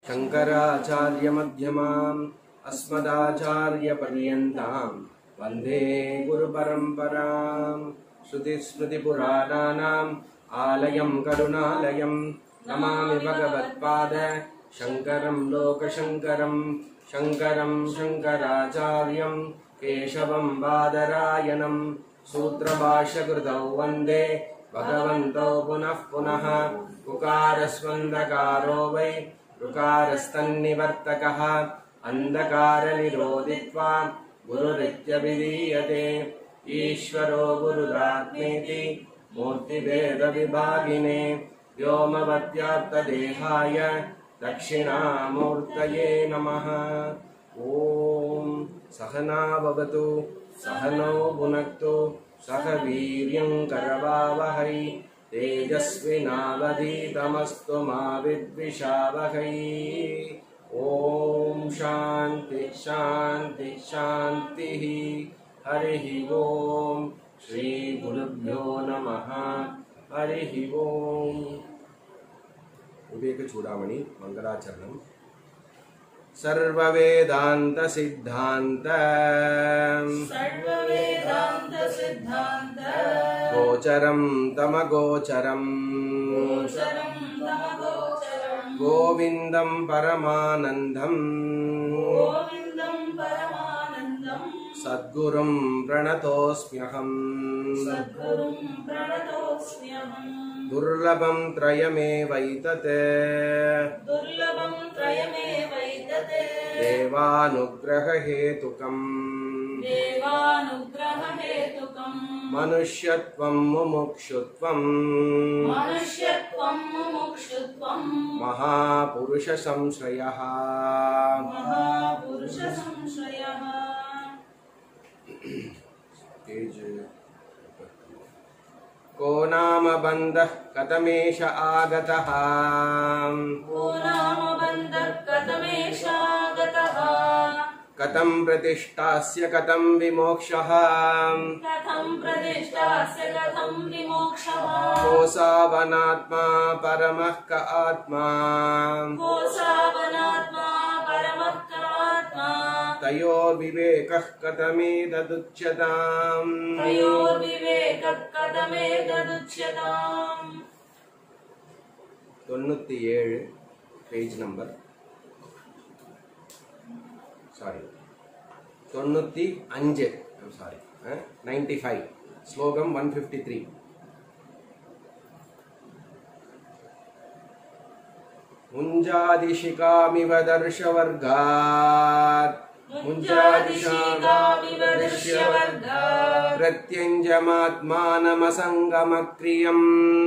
शङ्कराचार्यमध्यमाम् अस्मदाचार्यपर्यन्ताम् वन्दे गुरुपरम्पराम् श्रुतिस्मृतिपुराणानाम् आलयम् करुणालयम् नमामि भगवत्पाद शङ्करम् लोकशङ्करम् शङ्करम् शङ्कराचार्यम् केशवम् बादरायणम् सूत्रभाष्यकृतौ वन्दे भगवन्तौ पुनः पुनः उकारस्वन्दकारो वै ऋकारस्तन्निवर्तकः अन्धकारनिरोधित्वा गुरुरित्यभिधीयते ईश्वरो गुरुरात्मेति मूर्तिभेदविभागिने व्योमवत्याप्तदेहाय दक्षिणामूर्तये नमः ॐ सहना भवतु सहनौ भुनक्तु सह वीर्यं करवावहै तेजस्विनावधीतमस्तु मा विद्विषावहै ॐ शान्ति शान्ति शान्तिः हरिः ॐ श्रीगुरुभ्यो नमः हरिः ॐ विवेकचूडामणि मङ्गलाचरणम् सर्ववेदान्तसिद्धान्त सर्ववेदान्त सिद्धान्त गोचरं तमगोचरम् गोचरं तमगोचरम् गोविन्दं परमानन्दम् गोविन्दं परमानन्दम् सद्गुरुं प्रणतोऽस्म्यहम् सद्गुरुं प्रणतोऽस्म्यहम् दुर्लभं त्रयमेवैतत् दुर्लभं त्रयमेवैतते देवानुग्ररहेतुकम् देवानुग्ररहेतुकम् मनुष्यत्वं मुमुक्षुत्वम् मनुष्यत्वं मुमुक्षुत्वं महापुरुषसंश्रयः महापुरुषसंश्रयः को नाम बन्धः कथमेष आगतः को नाम बन्धः कथमेषागतः कथं प्रतिष्ठास्य कथं विमोक्षः कथं प्रतिष्ठास्य कथं विमोक्षः कोऽसावनात्मा परमः क आत्मा को सावनात्मा परमः कात्मा तयोर्विवेकः कथमेतदुच्यताम् तयोर्विवेकः कथमेतदुच्यताम् தொண்ணூற்றி ஏழு பேஜ் நம்பர் சாரி தொண்ணூற்றி அஞ்சு சாரி நைன்டி ஃபைவ் ஸ்லோகம் ஒன் ஃபிஃப்டி த்ரீ मुञ्जादिशिकामिव दर्शवर्गात् मुञ्जादिशीकामिव दृश्यवर्गात् प्रत्यञ्जमात्मानमसङ्गमक्रियम्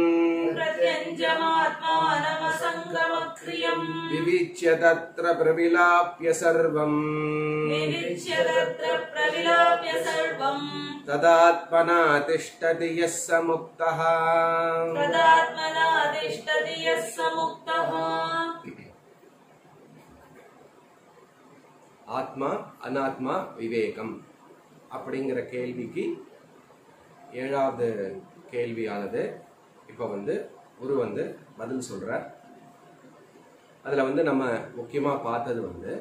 प्रत्यञ्जमात्मानमसङ्गमक्रियम् विविच्य तत्र प्रविलाप्य सर्वम् विविच्य तत्र प्रविलाप्य सर्वम् तदात्मना तिष्ठति यः स मुक्तः तदात्मना तिष्ठति यः स मुक्तः ஆத்மா அனாத்மா விவேகம் அப்படிங்கிற கேள்விக்கு ஏழாவது கேள்வியானது இப்போ வந்து குரு வந்து பதில் சொல்றார் அதில் வந்து நம்ம முக்கியமாக பார்த்தது வந்து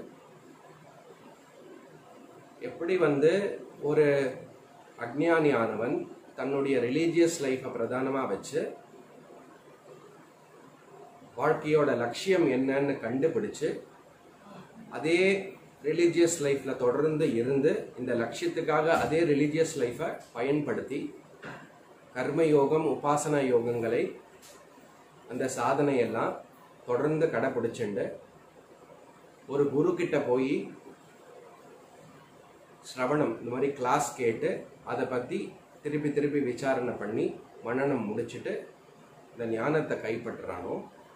எப்படி வந்து ஒரு அஜ்ஞானியானவன் தன்னுடைய ரிலீஜியஸ் லைஃப்பை பிரதானமாக வச்சு வாழ்க்கையோட லட்சியம் என்னன்னு கண்டுபிடிச்சு அதே ரிலீஜியஸ் லைஃப்பில் தொடர்ந்து இருந்து இந்த லட்சியத்துக்காக அதே ரிலீஜியஸ் லைஃப்பை பயன்படுத்தி கர்ம யோகம் உபாசனா யோகங்களை அந்த சாதனையெல்லாம் தொடர்ந்து கடைப்பிடிச்சுண்டு ஒரு குரு கிட்ட போய் ஸ்ரவணம் இந்த மாதிரி கிளாஸ் கேட்டு அதை பற்றி திருப்பி திருப்பி விசாரணை பண்ணி மனனம் முடிச்சுட்டு இந்த ஞானத்தை கைப்பற்றுறானோ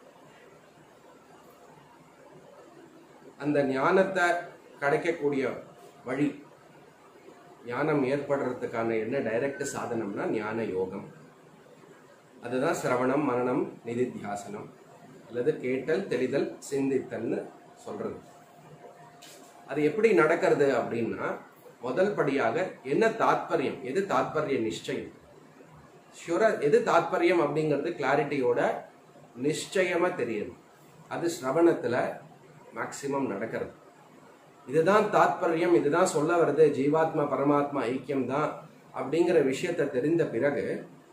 அந்த ஞானத்தை கிடைக்கக்கூடிய வழி ஞானம் ஏற்படுறதுக்கான என்ன டைரக்ட் சாதனம்னா ஞான யோகம் அதுதான் சிரவணம் மரணம் நிதித்தியாசனம் அல்லது கேட்டல் தெளிதல் சிந்தித்தல்னு சொல்றது அது எப்படி நடக்கிறது அப்படின்னா முதல் படியாக என்ன தாத்பரியம் எது தாத்பரிய நிச்சயம் ஷுர எது தாத்பரியம் அப்படிங்கிறது கிளாரிட்டியோட நிச்சயமா தெரியும் அது ஸ்ரவணத்துல மேக்சிமம் நடக்கிறது இதுதான் தாத்பரியம் இதுதான் சொல்ல வருது ஜீவாத்மா பரமாத்மா ஐக்கியம் தான் அப்படிங்கிற விஷயத்தை தெரிந்த பிறகு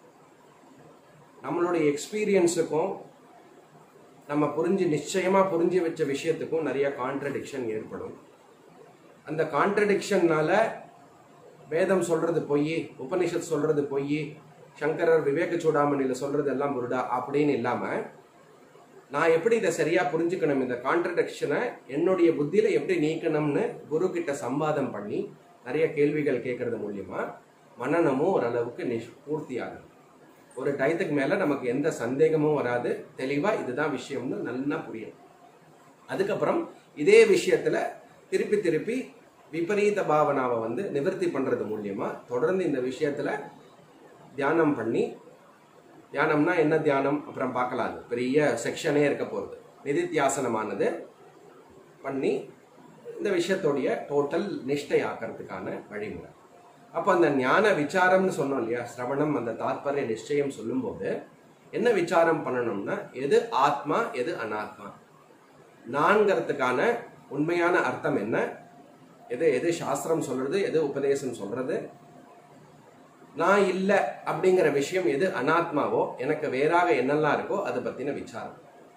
நம்மளுடைய எக்ஸ்பீரியன்ஸுக்கும் நம்ம புரிஞ்சு நிச்சயமா புரிஞ்சு வச்ச விஷயத்துக்கும் நிறைய கான்ட்ரடிக்ஷன் ஏற்படும் அந்த கான்ட்ரடிக்ஷன்னால வேதம் சொல்றது பொய் உபனிஷத் சொல்றது பொய் சங்கரர் விவேக சூடாமணியில சொல்றது எல்லாம் புருடா அப்படின்னு இல்லாம நான் எப்படி இதை சரியா புரிஞ்சுக்கணும் இந்த கான்ட்ரடிக்ஷனை என்னுடைய புத்தியில எப்படி நீக்கணும்னு குரு கிட்ட சம்வாதம் பண்ணி நிறைய கேள்விகள் கேட்கறது மூலியமா மனநமும் ஓரளவுக்கு நிஷ் பூர்த்தி ஆகும் ஒரு டயத்துக்கு மேல நமக்கு எந்த சந்தேகமும் வராது தெளிவா இதுதான் விஷயம்னு நல்லா புரியும் அதுக்கப்புறம் இதே விஷயத்துல திருப்பி திருப்பி விபரீத பாவனாவை வந்து நிவர்த்தி பண்றது மூலியமா தொடர்ந்து இந்த விஷயத்துல தியானம் பண்ணி தியானம்னா என்ன தியானம் அப்புறம் பார்க்கலாம் அது பெரிய செக்ஷனே இருக்க போகிறது நிதித்தியாசனமானது பண்ணி இந்த விஷயத்தோடைய டோட்டல் நிஷ்டை ஆக்கிறதுக்கான வழிமுறை அப்போ அந்த ஞான விசாரம்னு சொன்னோம் இல்லையா சிரவணம் அந்த தாத்பரிய நிச்சயம் சொல்லும்போது என்ன விசாரம் பண்ணணும்னா எது ஆத்மா எது அனாத்மா நான்கிறதுக்கான உண்மையான அர்த்தம் என்ன எது எது சாஸ்திரம் சொல்றது எது உபதேசம் சொல்றது நான் இல்லை அப்படிங்கிற விஷயம் எது அனாத்மாவோ எனக்கு வேறாக என்னெல்லாம் இருக்கோ அதை பத்தின விசாரம்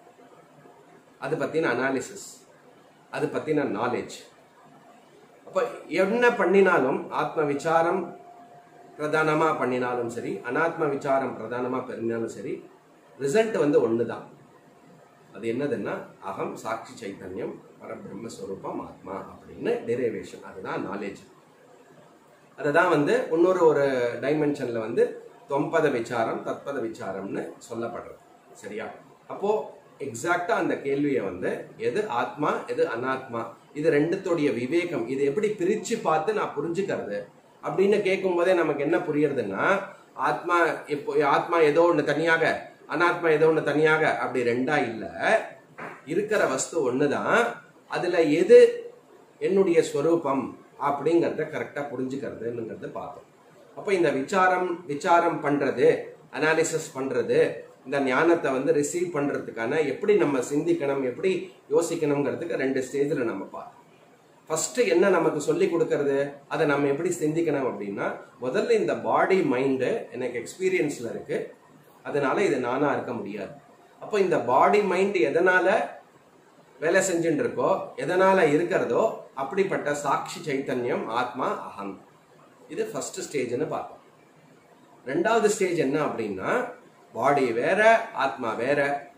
அது பத்தின அனாலிசிஸ் அது பத்தின நாலேஜ் அப்ப என்ன பண்ணினாலும் ஆத்ம விசாரம் பிரதானமா பண்ணினாலும் சரி அனாத்ம விசாரம் பிரதானமா பண்ணினாலும் சரி ரிசல்ட் வந்து ஒண்ணுதான் அது என்னதுன்னா அகம் சாட்சி சைத்தன்யம் பரபிரம்மஸ்வரூபம் ஆத்மா அப்படின்னு டெரிவேஷன் அதுதான் நாலேஜ் அதுதான் வந்து இன்னொரு ஒரு டைமென்ஷன்ல வந்து தொம்பத விசாரம் தத்பத விசாரம்னு சொல்லப்படுறது சரியா அப்போ எக்ஸாக்டா அந்த கேள்வியை வந்து எது ஆத்மா எது அனாத்மா இது ரெண்டுத்தோடைய விவேகம் இது எப்படி பிரிச்சு பார்த்து நான் புரிஞ்சுக்கிறது அப்படின்னு கேட்கும் போதே நமக்கு என்ன புரியுறதுன்னா ஆத்மா இப்போ ஆத்மா ஏதோ ஒன்று தனியாக அனாத்மா ஏதோ ஒன்று தனியாக அப்படி ரெண்டா இல்லை இருக்கிற வஸ்து ஒண்ணுதான் அதுல எது என்னுடைய ஸ்வரூபம் அப்படிங்கிறத கரெக்டாக புரிஞ்சுக்கிறதுங்கிறத பார்த்தோம் அப்போ இந்த விசாரம் விசாரம் பண்றது அனாலிசிஸ் பண்றது இந்த ஞானத்தை வந்து ரிசீவ் பண்றதுக்கான எப்படி நம்ம சிந்திக்கணும் எப்படி யோசிக்கணுங்கிறதுக்கு ரெண்டு ஸ்டேஜில் நம்ம பார்த்தோம் ஃபர்ஸ்ட் என்ன நமக்கு சொல்லி கொடுக்கறது அதை நம்ம எப்படி சிந்திக்கணும் அப்படின்னா முதல்ல இந்த பாடி மைண்டு எனக்கு எக்ஸ்பீரியன்ஸ்ல இருக்கு அதனால இது நானா இருக்க முடியாது அப்போ இந்த பாடி மைண்ட் எதனால வேலை செஞ்சுட்டு இருக்கோ எதனால இருக்கிறதோ அப்படிப்பட்ட சாட்சி சைத்தன்யம் ஆத்மா அகம் இது ஃபர்ஸ்ட் ஸ்டேஜ்னு பார்த்தோம் ரெண்டாவது ஸ்டேஜ் என்ன அப்படின்னா பாடி வேற ஆத்மா வேற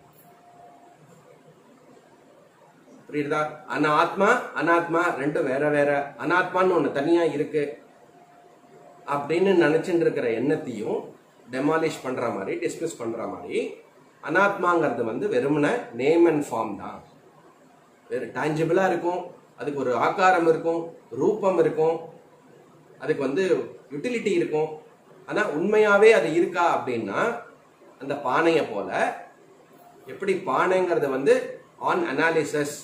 புரியுதா ஆனா ஆத்மா அனாத்மா ரெண்டும் வேற வேற அனாத்மான்னு ஒண்ணு தனியா இருக்கு அப்படின்னு நினைச்சுட்டு இருக்கிற எண்ணத்தையும் டெமாலிஷ் பண்ற மாதிரி டிஸ்மிஸ் பண்ற மாதிரி அனாத்மாங்கிறது வந்து வெறுமன நேம் அண்ட் ஃபார்ம் தான் வேறு டான்ஜிபிளா இருக்கும் அதுக்கு ஒரு ஆகாரம் இருக்கும் ரூபம் இருக்கும் அதுக்கு வந்து யூட்டிலிட்டி இருக்கும் ஆனா உண்மையாவே அது இருக்கா அப்படின்னா அந்த பானையை போல எப்படி பானைங்கிறது வந்து ஆன் அனாலிசிஸ்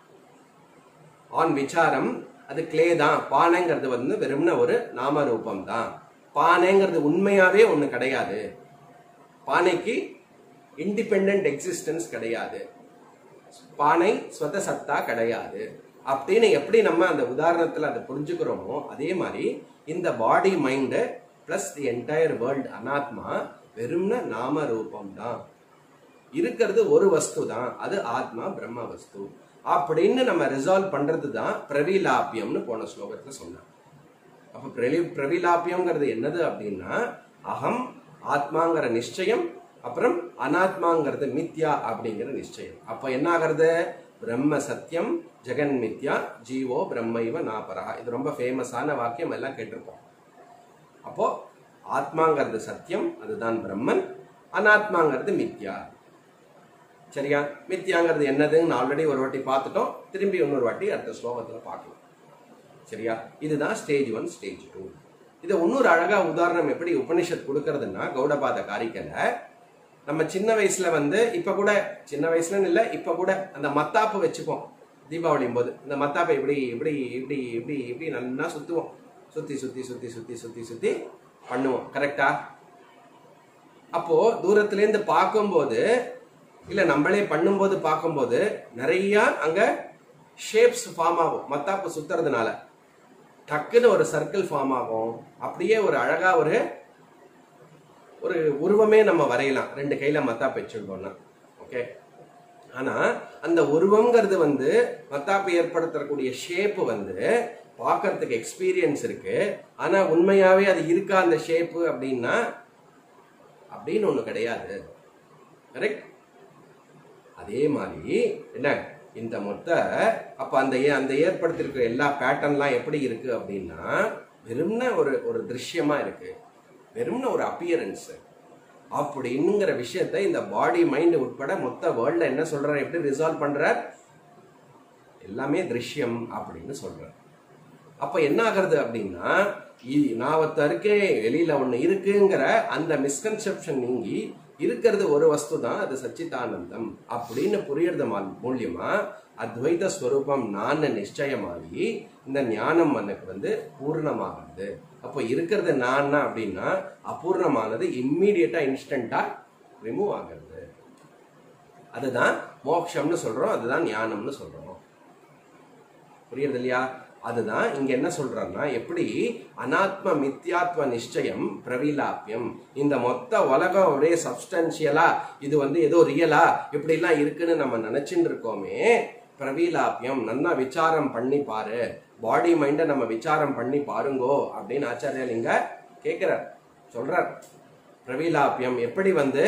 ஆன் விசாரம் அது கிளே தான் பானைங்கிறது வந்து வெறும்ன ஒரு நாம ரூபம் தான் பானைங்கிறது உண்மையாவே ஒண்ணு கிடையாது பானைக்கு இண்டிபெண்ட் எக்ஸிஸ்டன்ஸ் கிடையாது பானை ஸ்வத சத்தா கிடையாது அப்படின்னு எப்படி நம்ம அந்த உதாரணத்துல அதை புரிஞ்சுக்கிறோமோ அதே மாதிரி இந்த body mind plus the entire world அனாத்மா வெறும்ன நாம ரூபம் தான் இருக்கிறது ஒரு வஸ்து தான் அது ஆத்மா பிரம்ம வஸ்து அப்படின்னு நம்ம ரிசால்வ் பண்றது தான் பிரவிலாபியம்னு போன ஸ்லோகத்துல சொன்னான் அப்ப பிரவி பிரவிலாபியம்ங்கிறது என்னது அப்படின்னா அகம் ஆத்மாங்கிற நிச்சயம் அப்புறம் அனாத்மாங்கிறது மித்யா அப்படிங்கிற நிச்சயம் அப்ப என்ன ஆகிறது பிரம்ம சத்தியம் ஜெகன் மித்யா ஜீவோ பிரம்மைவ நாபரா இது ரொம்ப ஃபேமஸான வாக்கியம் எல்லாம் கேட்டிருப்போம் அப்போ ஆத்மாங்கிறது சத்தியம் அதுதான் பிரம்மன் அனாத்மாங்கிறது மித்யா சரியா மித்யாங்கிறது என்னதுன்னு ஆல்ரெடி ஒரு வாட்டி பார்த்துட்டோம் திரும்பி இன்னொரு வாட்டி அடுத்த ஸ்லோகத்துல பார்க்கலாம் சரியா இதுதான் ஸ்டேஜ் ஒன் ஸ்டேஜ் டூ இதை இன்னொரு அழகா உதாரணம் எப்படி உபனிஷத் கொடுக்கறதுன்னா கௌடபாத காரிக்கல நம்ம சின்ன வயசுல வந்து இப்ப கூட சின்ன வயசுலன்னு இல்ல இப்ப கூட அந்த மத்தாப்பு வச்சுப்போம் தீபாவளியும் போது இந்த மத்தாப்பை இப்படி இப்படி இப்படி இப்படி இப்படி நல்லா சுத்துவோம் சுத்தி சுத்தி சுத்தி சுத்தி சுத்தி சுத்தி பண்ணுவோம் கரெக்டா அப்போ தூரத்துல இருந்து பார்க்கும்போது இல்ல நம்மளே பண்ணும்போது பார்க்கும்போது நிறைய அங்க ஷேப்ஸ் ஃபார்ம் ஆகும் மத்தாப்பு சுத்துறதுனால டக்குன்னு ஒரு சர்க்கிள் ஃபார்ம் ஆகும் அப்படியே ஒரு அழகா ஒரு ஒரு உருவமே நம்ம வரையலாம் ரெண்டு கையில மத்தாப்பு வச்சுட்டோம்னா ஓகே ஆனா அந்த உருவம்ங்கிறது வந்து மத்தாப்பு ஏற்படுத்தக்கூடிய ஷேப் வந்து பார்க்கறதுக்கு எக்ஸ்பீரியன்ஸ் இருக்கு ஆனா உண்மையாவே அது இருக்கா அந்த ஷேப்பு அப்படின்னா அப்படின்னு ஒண்ணு கிடையாது கரெக்ட் அதே மாதிரி என்ன இந்த மொத்த அப்ப அந்த ஏ- அந்த ஏற்படுத்திருக்கிற எல்லா பேட்டர்ன்லாம் எப்படி இருக்கு அப்படின்னா வெறும்ன ஒரு ஒரு திருஷ்யமா இருக்கு வெறும்ன ஒரு அப்பியரன்ஸ் அப்படிங்கிற விஷயத்தை இந்த பாடி மைண்ட் உட்பட மொத்த வேர்ல்ட்ல என்ன சொல்றாரு எப்படி ரிசால்வ் பண்றார் எல்லாமே திருஷ்யம் அப்படின்னு சொல்றார் அப்ப என்ன ஆகுறது அப்படின்னா இ- நான் ஒருத்த இருக்கேன் வெளியில ஒண்ணு இருக்குங்கிற அந்த மிஸ்கன்செப்ஷன் நீங்கி இருக்கிறது ஒரு வஸ்து தான் அது சச்சிதானந்தம் அப்படின்னு புரியறது மா- மூலியமா அத்வைத ஸ்வரூபம் நான் நிச்சயமாகி இந்த ஞானம் எனக்கு வந்து பூர்ணமாகுது அப்போ இருக்கிறது நான் அப்படின்னா அபூர்ணமானது இம்மீடியட்டா இன்ஸ்டன்டா ரிமூவ் ஆகிறது அதுதான் மோட்சம்னு சொல்றோம் அதுதான் ஞானம்னு சொல்றோம் புரியுறது இல்லையா அதுதான் இங்க என்ன சொல்றாருன்னா எப்படி அனாத்ம மித்யாத்வ நிச்சயம் பிரவிலாப்பியம் இந்த மொத்த உலகம் ஒரே சப்ஸ்டன்சியலா இது வந்து ஏதோ ரியலா இப்படி எல்லாம் இருக்குன்னு நம்ம நினைச்சுட்டு இருக்கோமே பிரவிலாப்பியம் நல்லா விசாரம் பண்ணி பாரு பாடி மைண்ட நம்ம விசாரம் பண்ணி பாருங்கோ அப்படின்னு ஆச்சாரியா நீங்க கேக்குறார் சொல்றார் பிரவிலாப்பியம் எப்படி வந்து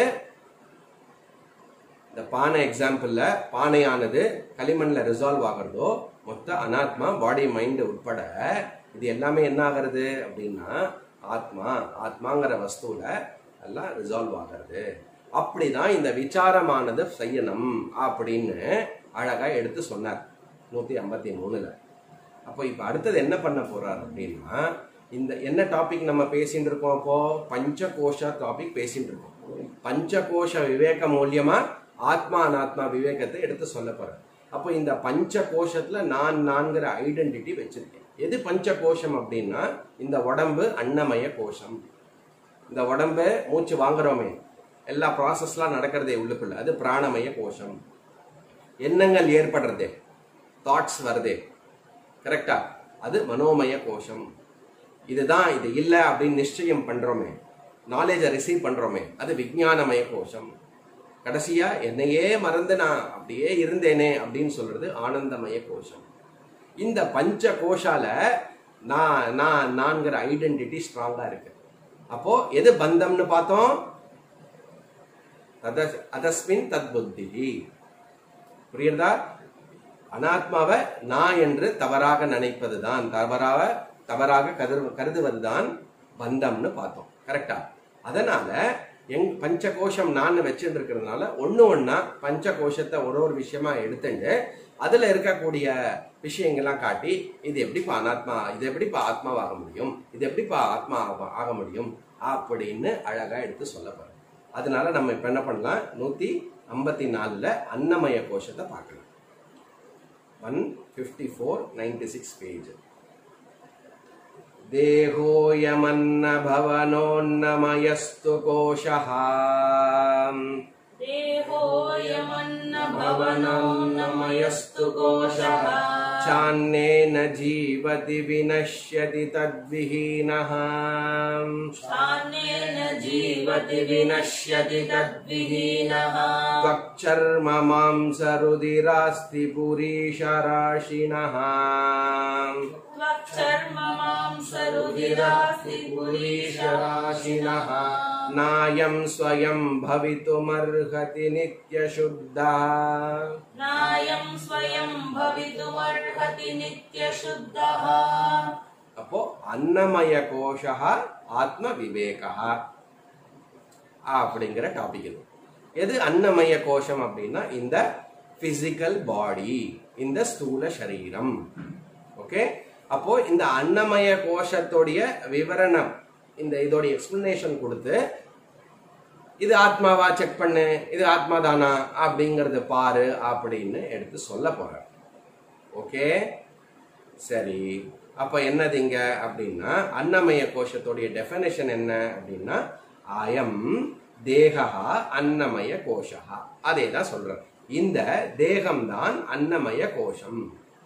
இந்த பானை எக்ஸாம்பிள்ல பானையானது களிமண்ல ரிசால்வ் ஆகிறதோ மொத்த அனாத்மா பாடி மைண்ட் உட்பட இது எல்லாமே என்ன ஆகிறது அப்படின்னா ஆத்மா ஆத்மாங்கிற வஸ்துல எல்லாம் ரிசால்வ் ஆகிறது அப்படிதான் இந்த விசாரமானது செய்யணும் அப்படின்னு அழகா எடுத்து சொன்னார் நூத்தி ஐம்பத்தி மூணுல அப்போ இப்ப அடுத்தது என்ன பண்ண போறார் அப்படின்னா இந்த என்ன டாபிக் நம்ம பேசிட்டு இருக்கோம் அப்போ பஞ்சகோஷ டாபிக் பேசிட்டு இருக்கோம் பஞ்சகோஷ விவேக மூலியமா ஆத்மா அனாத்மா விவேகத்தை எடுத்து சொல்ல போறேன் அப்போ இந்த பஞ்ச கோஷத்துல நான் நான்கிற ஐடென்டிட்டி வச்சிருக்கேன் எது பஞ்ச கோஷம் அப்படின்னா இந்த உடம்பு அன்னமய கோஷம் இந்த உடம்பு மூச்சு வாங்குறோமே எல்லா ப்ராசஸ்லாம் நடக்கிறதே உள்ளுக்குள்ள அது பிராணமய கோஷம் எண்ணங்கள் ஏற்படுறதே தாட்ஸ் வருதே கரெக்டா அது மனோமய கோஷம் இதுதான் இது இல்லை அப்படின்னு நிச்சயம் பண்றோமே நாலேஜை ரிசீவ் பண்றோமே அது விஞ்ஞானமய கோஷம் கடைசியா என்னையே மறந்து நான் அப்படியே இருந்தேனே அப்படின்னு சொல்றது ஆனந்தமய கோஷம் இந்த பஞ்ச கோஷால நான் நான் நான்கிற ஐடென்டிட்டி ஸ்ட்ராங்கா இருக்கு அப்போ எது பந்தம்னு பார்த்தோம் தத- அதஸ்மின் தத் புத்தி புரியுறதா அனாத்மாவை நான் என்று தவறாக நினைப்பதுதான் தவறாக தவறாக கரு கருதுவதுதான் பந்தம்னு பார்த்தோம் கரெக்டா அதனால எங் பஞ்சகோஷம் நான் வச்சுட்டு இருக்கிறதுனால ஒண்ணு ஒண்ணா பஞ்சகோஷத்தை ஒரு ஒரு விஷயமா எடுத்துட்டு அதுல இருக்கக்கூடிய விஷயங்கள்லாம் காட்டி இது எப்படிப்பா அனாத்மா இது எப்படிப்பா ஆத்மாவாக முடியும் இது எப்படிப்பா ஆத்மா ஆக- ஆக முடியும் அப்படின்னு அழகா எடுத்து சொல்ல போறேன் அதனால நம்ம இப்ப என்ன பண்ணலாம் நூத்தி ஐம்பத்தி நாலுல அன்னமய கோஷத்தை பார்க்கலாம் one fifty four ninety six page देहोऽयमन्नभवनोन्नमयस्तु कोशः देहोऽयमन्नभवनोन्नमयस्तु कोशः चान्येन जीवति विनश्यति तद्विहीनः स्थानेन जीवति विनश्यति तद्विहीनः त्वक्चर्म मांसरुदिरास्ति पुरीशराशिनः त्वक्चर्म मांसरुधिरास्ति पुरीशराशिनः नायं स्वयं भवितुमर्हति नित्यशुद्धः नायं स्वयं भवितुमर्हति नित्यशुद्धः அப்போ அன்னமய கோஷா ஆத்ம விவேகா அப்படிங்கிற டாபிக் இது எது அன்னமய கோஷம் அப்படின்னா இந்த பிசிக்கல் பாடி இந்த ஸ்தூல சரீரம் ஓகே அப்போ இந்த அன்னமய கோஷத்துடைய விவரணம் இந்த இதோட எக்ஸ்பிளனேஷன் கொடுத்து இது ஆத்மாவா செக் பண்ணு இது ஆத்மா தானா அப்படிங்கறத பாரு அப்படின்னு எடுத்து சொல்ல போறேன் ஓகே சரி அப்ப என்னது இங்க அப்படின்னா அன்னமய கோஷத்துடைய டெஃபினேஷன் என்ன அப்படின்னா அயம் தேகா அன்னமய கோஷா அதே தான் சொல்றேன் இந்த தேகம்தான் அன்னமய கோஷம்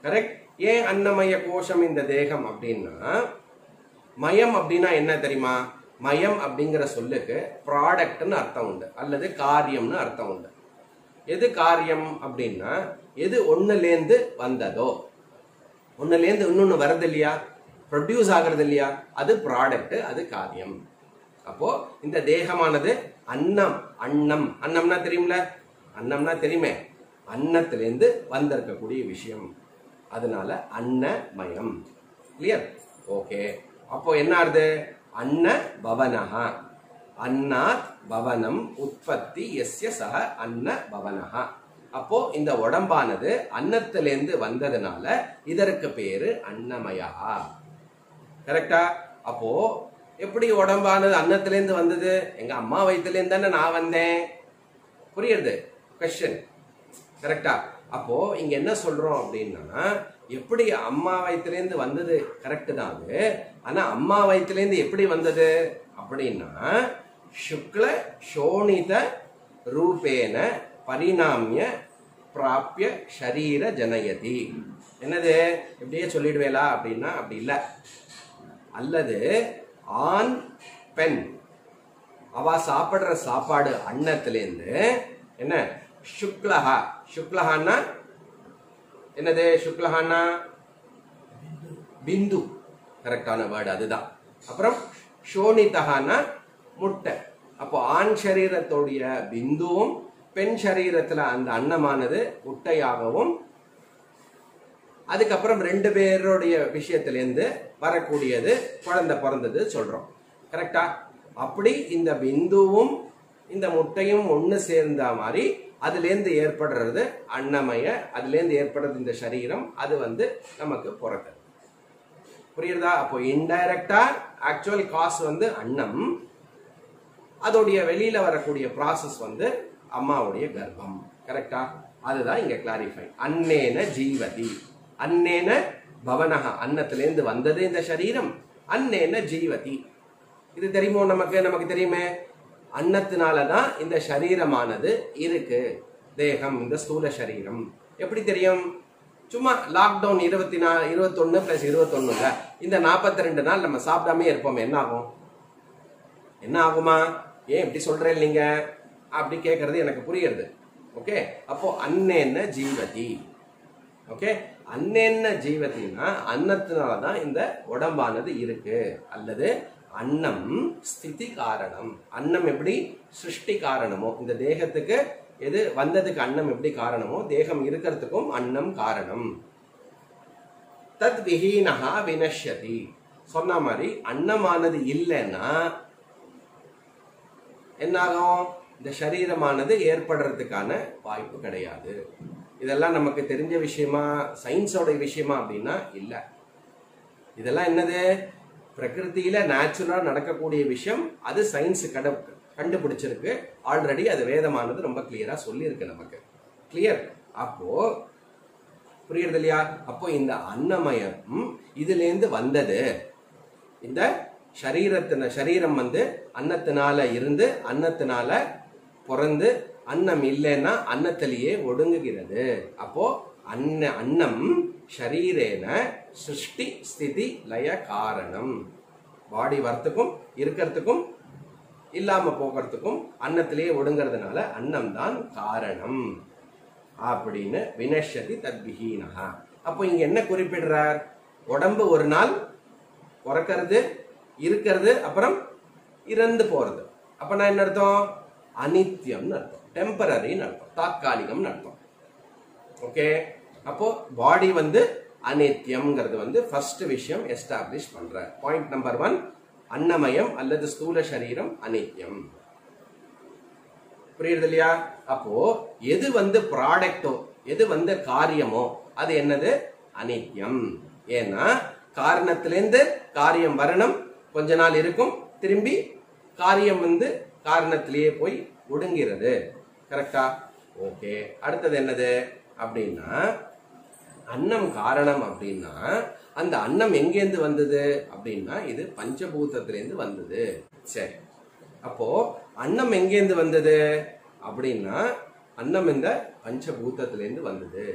கரெக்ட் ஏன் அன்னமய கோஷம் இந்த தேகம் அப்படின்னா மயம் அப்படின்னா என்ன தெரியுமா மயம் அப்படிங்கிற சொல்லுக்கு ப்ராடக்ட்னு அர்த்தம் உண்டு அல்லது காரியம்னு அர்த்தம் உண்டு எது காரியம் அப்படின்னா எது ஒண்ணுலேருந்து வந்ததோ ஒண்ணுலேருந்து இன்னொன்னு வருது இல்லையா ப்ரொடியூஸ் ஆகுறது இல்லையா அது ப்ராடக்ட் அது காரியம் அப்போ இந்த தேகமானது அன்னம் அன்னம் அன்னம்னா தெரியும்ல அன்னம்னா தெரியுமே அன்னத்திலேருந்து வந்திருக்கக்கூடிய விஷயம் அதனால அன்னமயம் கிளியர் ஓகே அப்போ என்ன ஆறுது அன்ன பவனஹா அன்னாத் பவனம் உற்பத்தி எஸ்ய சக அன்ன பவனஹா அப்போ இந்த உடம்பானது அன்னத்திலேருந்து வந்ததுனால இதற்கு பேரு அன்னமயா கரெக்டா அப்போ எப்படி உடம்பானது அன்னத்திலேருந்து வந்தது எங்க அம்மா வயிற்றுலேருந்து தானே நான் வந்தேன் புரியுது கொஸ்டின் கரெக்டா அப்போ இங்க என்ன சொல்றோம் அப்படின்னா எப்படி அம்மா வயிற்றுலேருந்து வந்தது கரெக்ட் தான் அது ஆனா அம்மா வயிற்றுலேருந்து எப்படி வந்தது அப்படின்னா சுக்ல சோனித ரூபேன பரிணாமிய பிராப்பிய ஷரீர ஜனயதி என்னது இப்படியே சொல்லிடுவேலா அப்படின்னா அப்படி இல்லை அல்லது ஆண் பெண் அவ சாப்பிடுற சாப்பாடு அன்னத்திலேருந்து என்ன சுக்லஹா சுக்லஹான்னா என்னது சுக்லஹான்னா பிந்து கரெக்டான வேர்டு அதுதான் அப்புறம் ஷோனிதஹான்னா முட்டை அப்போ ஆண் சரீரத்தோடைய பிந்துவும் பெண் சரீரத்துல அந்த அன்னமானது முட்டையாகவும் அதுக்கப்புறம் ரெண்டு பேருடைய விஷயத்திலேருந்து வரக்கூடியது குழந்தை பிறந்தது சொல்றோம் கரெக்டா அப்படி இந்த பிந்துவும் இந்த முட்டையும் ஒன்று சேர்ந்த மாதிரி அதுலேருந்து ஏற்படுறது அன்னமய அதுலேருந்து ஏற்படுறது இந்த சரீரம் அது வந்து நமக்கு பிறக்குது புரியுறதா அப்போ இன்டைரக்டா ஆக்சுவல் காஸ் வந்து அன்னம் அதோடைய வெளியில வரக்கூடிய ப்ராசஸ் வந்து அம்மாவுடைய கர்ப்பம் கரெக்டா அதுதான் இங்க கிளாரிஃபை அன்னேன ஜீவதி அன்னேன பவனஹ அன்னத்திலேருந்து வந்தது இந்த சரீரம் அன்னேன ஜீவதி இது தெரியுமோ நமக்கு நமக்கு தெரியுமே அன்னத்தினால தான் இந்த சரீரமானது இருக்கு தேகம் இந்த ஸ்தூல சரீரம் எப்படி தெரியும் சும்மா லாக்டவுன் இருபத்தி நா இருபத்தொன்னு பிளஸ் இருபத்தொன்னுல இந்த நாற்பத்தி ரெண்டு நாள் நம்ம சாப்பிடாமே இருப்போம் என்ன ஆகும் என்ன ஆகுமா ஏன் இப்படி சொல்றேன் நீங்க அப்படி கேட்கறது எனக்கு புரியுறது ஓகே அப்போ அன்னேன்ன ஜீவதி ஓகே அன்னேன்ன ஜீவத்தினா அன்னத்தினால தான் இந்த உடம்பானது இருக்கு அல்லது அன்னம் ஸ்திதி காரணம் அன்னம் எப்படி சிருஷ்டி காரணமோ இந்த தேகத்துக்கு எது வந்ததுக்கு அன்னம் எப்படி காரணமோ தேகம் இருக்கிறதுக்கும் அன்னம் காரணம் தத் விஹீனஹா வினஷ்யதி சொன்ன மாதிரி அன்னமானது இல்லைன்னா என்னாகும் இந்த சரீரமானது ஏற்படுறதுக்கான வாய்ப்பு கிடையாது இதெல்லாம் நமக்கு தெரிஞ்ச விஷயமா சயின்ஸோட விஷயமா அப்படின்னா இல்லை இதெல்லாம் என்னது பிரகிருதியில நேச்சுரலா நடக்கக்கூடிய விஷயம் அது சயின்ஸ் கட கண்டுபிடிச்சிருக்கு ஆல்ரெடி அது வேதமானது ரொம்ப கிளியரா சொல்லியிருக்கு நமக்கு கிளியர் அப்போ புரியுறது இல்லையா அப்போ இந்த அன்னமயம் இதுலேருந்து வந்தது இந்த சரீரத்தின சரீரம் வந்து அன்னத்தினால இருந்து அன்னத்தினால பிறந்து அன்னம் இல்லைன்னா அன்னத்திலேயே ஒடுங்குகிறது அப்போ அன்ன அன்னம் ஷரீரேன சிருஷ்டி ஸ்திதி லய காரணம் பாடி வரத்துக்கும் இருக்கிறதுக்கும் இல்லாம போகிறதுக்கும் அன்னத்திலேயே ஒடுங்கிறதுனால அன்னம் தான் காரணம் அப்படின்னு வினஷதி தத்விஹீனஹா அப்போ இங்க என்ன குறிப்பிடுறார் உடம்பு ஒரு நாள் பிறக்கிறது இருக்கிறது அப்புறம் இறந்து போறது அப்ப நான் என்ன அர்த்தம் அனித்யம்னு அர்த்தம் டெம்பரரின்னு அர்த்தம் தாத்காலிகம்னு அர்த்தம் ஓகே அப்போ பாடி வந்து அனித்யம்ங்கிறது வந்து ஃபர்ஸ்ட் விஷயம் எஸ்டாப்ளிஷ் பண்ற பாயிண்ட் நம்பர் ஒன் அன்னமயம் அல்லது ஸ்தூல சரீரம் அனித்யம் புரியுது இல்லையா அப்போ எது வந்து ப்ராடக்டோ எது வந்து காரியமோ அது என்னது அனித்யம் ஏன்னா காரணத்திலேருந்து காரியம் வரணும் கொஞ்ச நாள் இருக்கும் திரும்பி காரியம் வந்து காரணத்திலேயே போய் ஒடுங்கிறது கரெக்டா ஓகே அடுத்தது என்னது அப்படின்னா அன்னம் காரணம் அப்படின்னா அந்த அன்னம் எங்கேருந்து வந்தது அப்படின்னா இது பஞ்சபூதத்திலேருந்து வந்தது சரி அப்போ அன்னம் எங்கேருந்து வந்தது அப்படின்னா அன்னம் இந்த பஞ்சபூதத்திலேருந்து வந்தது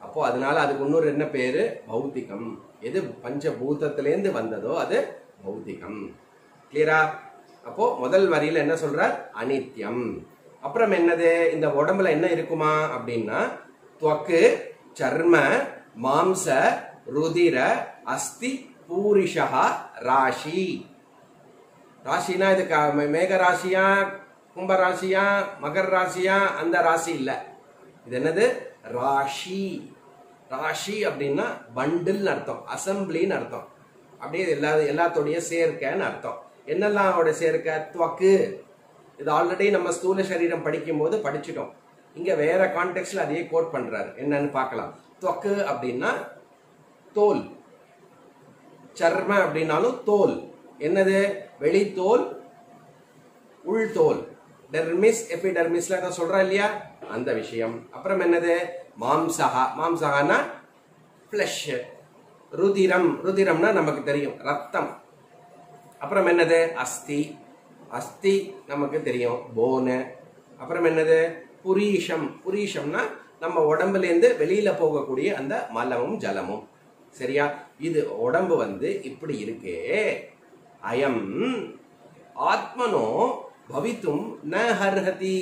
அப்போ அதனால அதுக்கு இன்னொரு என்ன பேரு பௌத்திகம் எது பஞ்சபூதத்திலேருந்து வந்ததோ அது பௌத்திகம் கிளியரா அப்போ முதல் வரியில என்ன சொல்றார் அனித்யம் அப்புறம் என்னது இந்த உடம்புல என்ன இருக்குமா அப்படின்னா துவக்கு சர்ம மாம்ச ருதிர அஸ்தி பூரிஷா ராசி ராசினா இது க- மே- மேக ராசியா கும்ப ராசியா மகர் ராசியா அந்த ராசி இல்ல இது என்னது ராஷி ராஷி அப்படின்னா பண்டில்னு அர்த்தம் அசம்பிளின்னு அர்த்தம் அப்படியே எல்லா எல்லாத்தோடைய சேர்க்கைன்னு அர்த்தம் என்னெல்லாம் அவட சேர்க்கை துவக்கு இது ஆல்ரெடி நம்ம ஸ்தூல சரீரம் படிக்கும் போது படிச்சிட்டோம் இங்க வேற கான்டெக்ட்ல அதையே கோட் பண்றாரு என்னன்னு பார்க்கலாம் துவக்கு அப்படின்னா தோல் சர்ம அப்படின்னாலும் தோல் என்னது வெளித்தோல் உள்தோல் டெர்மிஸ் எபிடெர்மிஸ்ல ஏதோ சொல்றா இல்லையா அந்த விஷயம் அப்புறம் என்னது மாம்சகா மாம்சகானா ஃப்ளஷ் ருதிரம் ருதிரம்னா நமக்கு தெரியும் ரத்தம் அப்புறம் என்னது அஸ்தி அஸ்தி நமக்கு தெரியும் போனு அப்புறம் என்னது புரீஷம் புரீஷம்னா நம்ம உடம்புல இருந்து வெளியில போகக்கூடிய அந்த மலமும் ஜலமும் சரியா இது உடம்பு வந்து இப்படி இருக்கே அயம் ஆத்மனோ பவித்தும் ந ஹர்ஹதி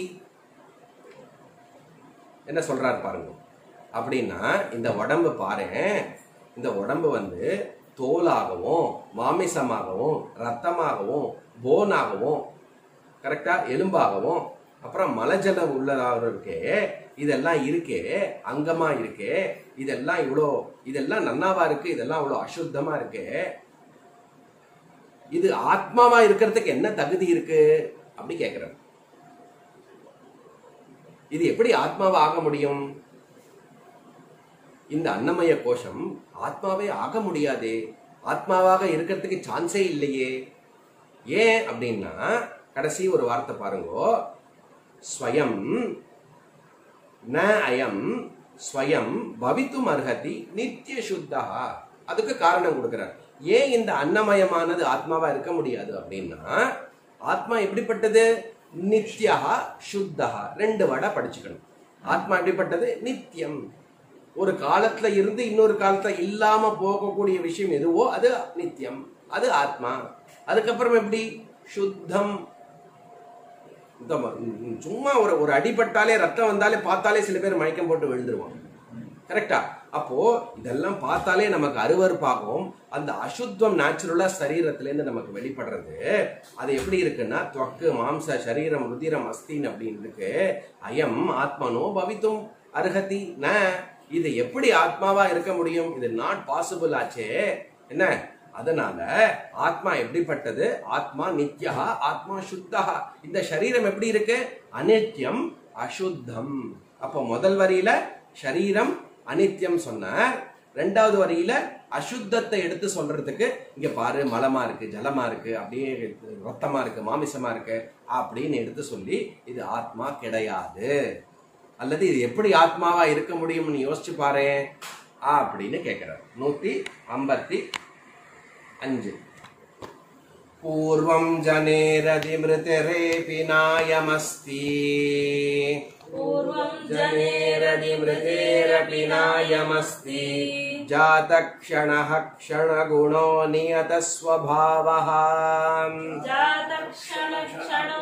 என்ன சொல்றாரு பாருங்க அப்படின்னா இந்த உடம்பு பாரேன் இந்த உடம்பு வந்து தோலாகவும் மாமிசமாகவும் ரத்தமாகவும் போனாகவும் கரெக்டா எலும்பாகவும் அப்புறம் மலஜலம் உள்ளதாக இருக்கே இதெல்லாம் இருக்கே அங்கமா இருக்கே இதெல்லாம் இவ்வளோ இதெல்லாம் நன்னாவா இருக்கு இதெல்லாம் இவ்வளோ அசுத்தமா இருக்கே இது ஆத்மாவா இருக்கிறதுக்கு என்ன தகுதி இருக்கு அப்படி கேக்குறாரு இது எப்படி ஆத்மாவா ஆக முடியும் இந்த அன்னமய கோஷம் ஆத்மாவே ஆக முடியாதே ஆத்மாவாக இருக்கிறதுக்கு சான்ஸே இல்லையே ஏன் அப்படின்னா கடைசி ஒரு வார்த்தை பாருங்கோ ஸ்வயம் ந அயம் ஸ்வயம் பவித்தும் அர்ஹதி நித்திய சுத்தா அதுக்கு காரணம் கொடுக்கிறார் ஏன் இந்த அன்னமயமானது ஆத்மாவா இருக்க முடியாது அப்படின்னா ஆத்மா எப்படிப்பட்டது நித்யா சுத்தா ரெண்டு வடை படிச்சுக்கணும் ஆத்மா எப்படிப்பட்டது நித்தியம் ஒரு காலத்துல இருந்து இன்னொரு காலத்துல இல்லாம போகக்கூடிய விஷயம் எதுவோ அது நித்தியம் அது ஆத்மா அதுக்கப்புறம் எப்படி சுத்தம் இந்த ம- ம், சும்மா ஒரு ஒரு அடிபட்டாலே ரத்தம் வந்தாலே பார்த்தாலே சில பேர் மயக்கம் போட்டு விழுந்துருவாங்க கரெக்டா அப்போ இதெல்லாம் பார்த்தாலே நமக்கு அருவருப்பாகும் அந்த அசுத்தம் நேச்சுரலா சரீரத்திலேருந்து நமக்கு வெளிப்படுறது அது எப்படி இருக்குன்னா துவக்கு மாம்ச சரீரம் ருதிரம் அஸ்தின் அப்படின்னு இருக்கு அயம் ஆத்மனோ பவித்தும் அருகதி ந இது எப்படி ஆத்மாவா இருக்க முடியும் இது நாட் பாசிபிள் ஆச்சே என்ன அதனால ஆத்மா எப்படிப்பட்டது ஆத்மா நித்யா ஆத்மா சுத்தா இந்த சரீரம் எப்படி இருக்கு அனித்யம் அசுத்தம் அப்போ முதல் வரியில சரீரம் அனித்யம் சொன்னார் ரெண்டாவது வரியில அசுத்தத்தை எடுத்து சொல்றதுக்கு இங்க பாரு மலமா இருக்கு ஜலமா இருக்கு அப்படியே ரத்தமா இருக்கு மாமிசமா இருக்கு அப்படின்னு எடுத்து சொல்லி இது ஆத்மா கிடையாது அல்லது இது எப்படி ஆத்மாவா இருக்க முடியும்னு யோசிச்சு பாரு அப்படின்னு கேட்கிறார் நூத்தி ஐம்பத்தி அஞ்சு பூர்வம் ஜனேரதி மிருதிரேபி நாயமஸ்தி पूर्वं जनेरदि मृतेरपि नायमस्ति जातक्षणः क्षणगुणो नियतस्वभावः जातक्षणक्षणो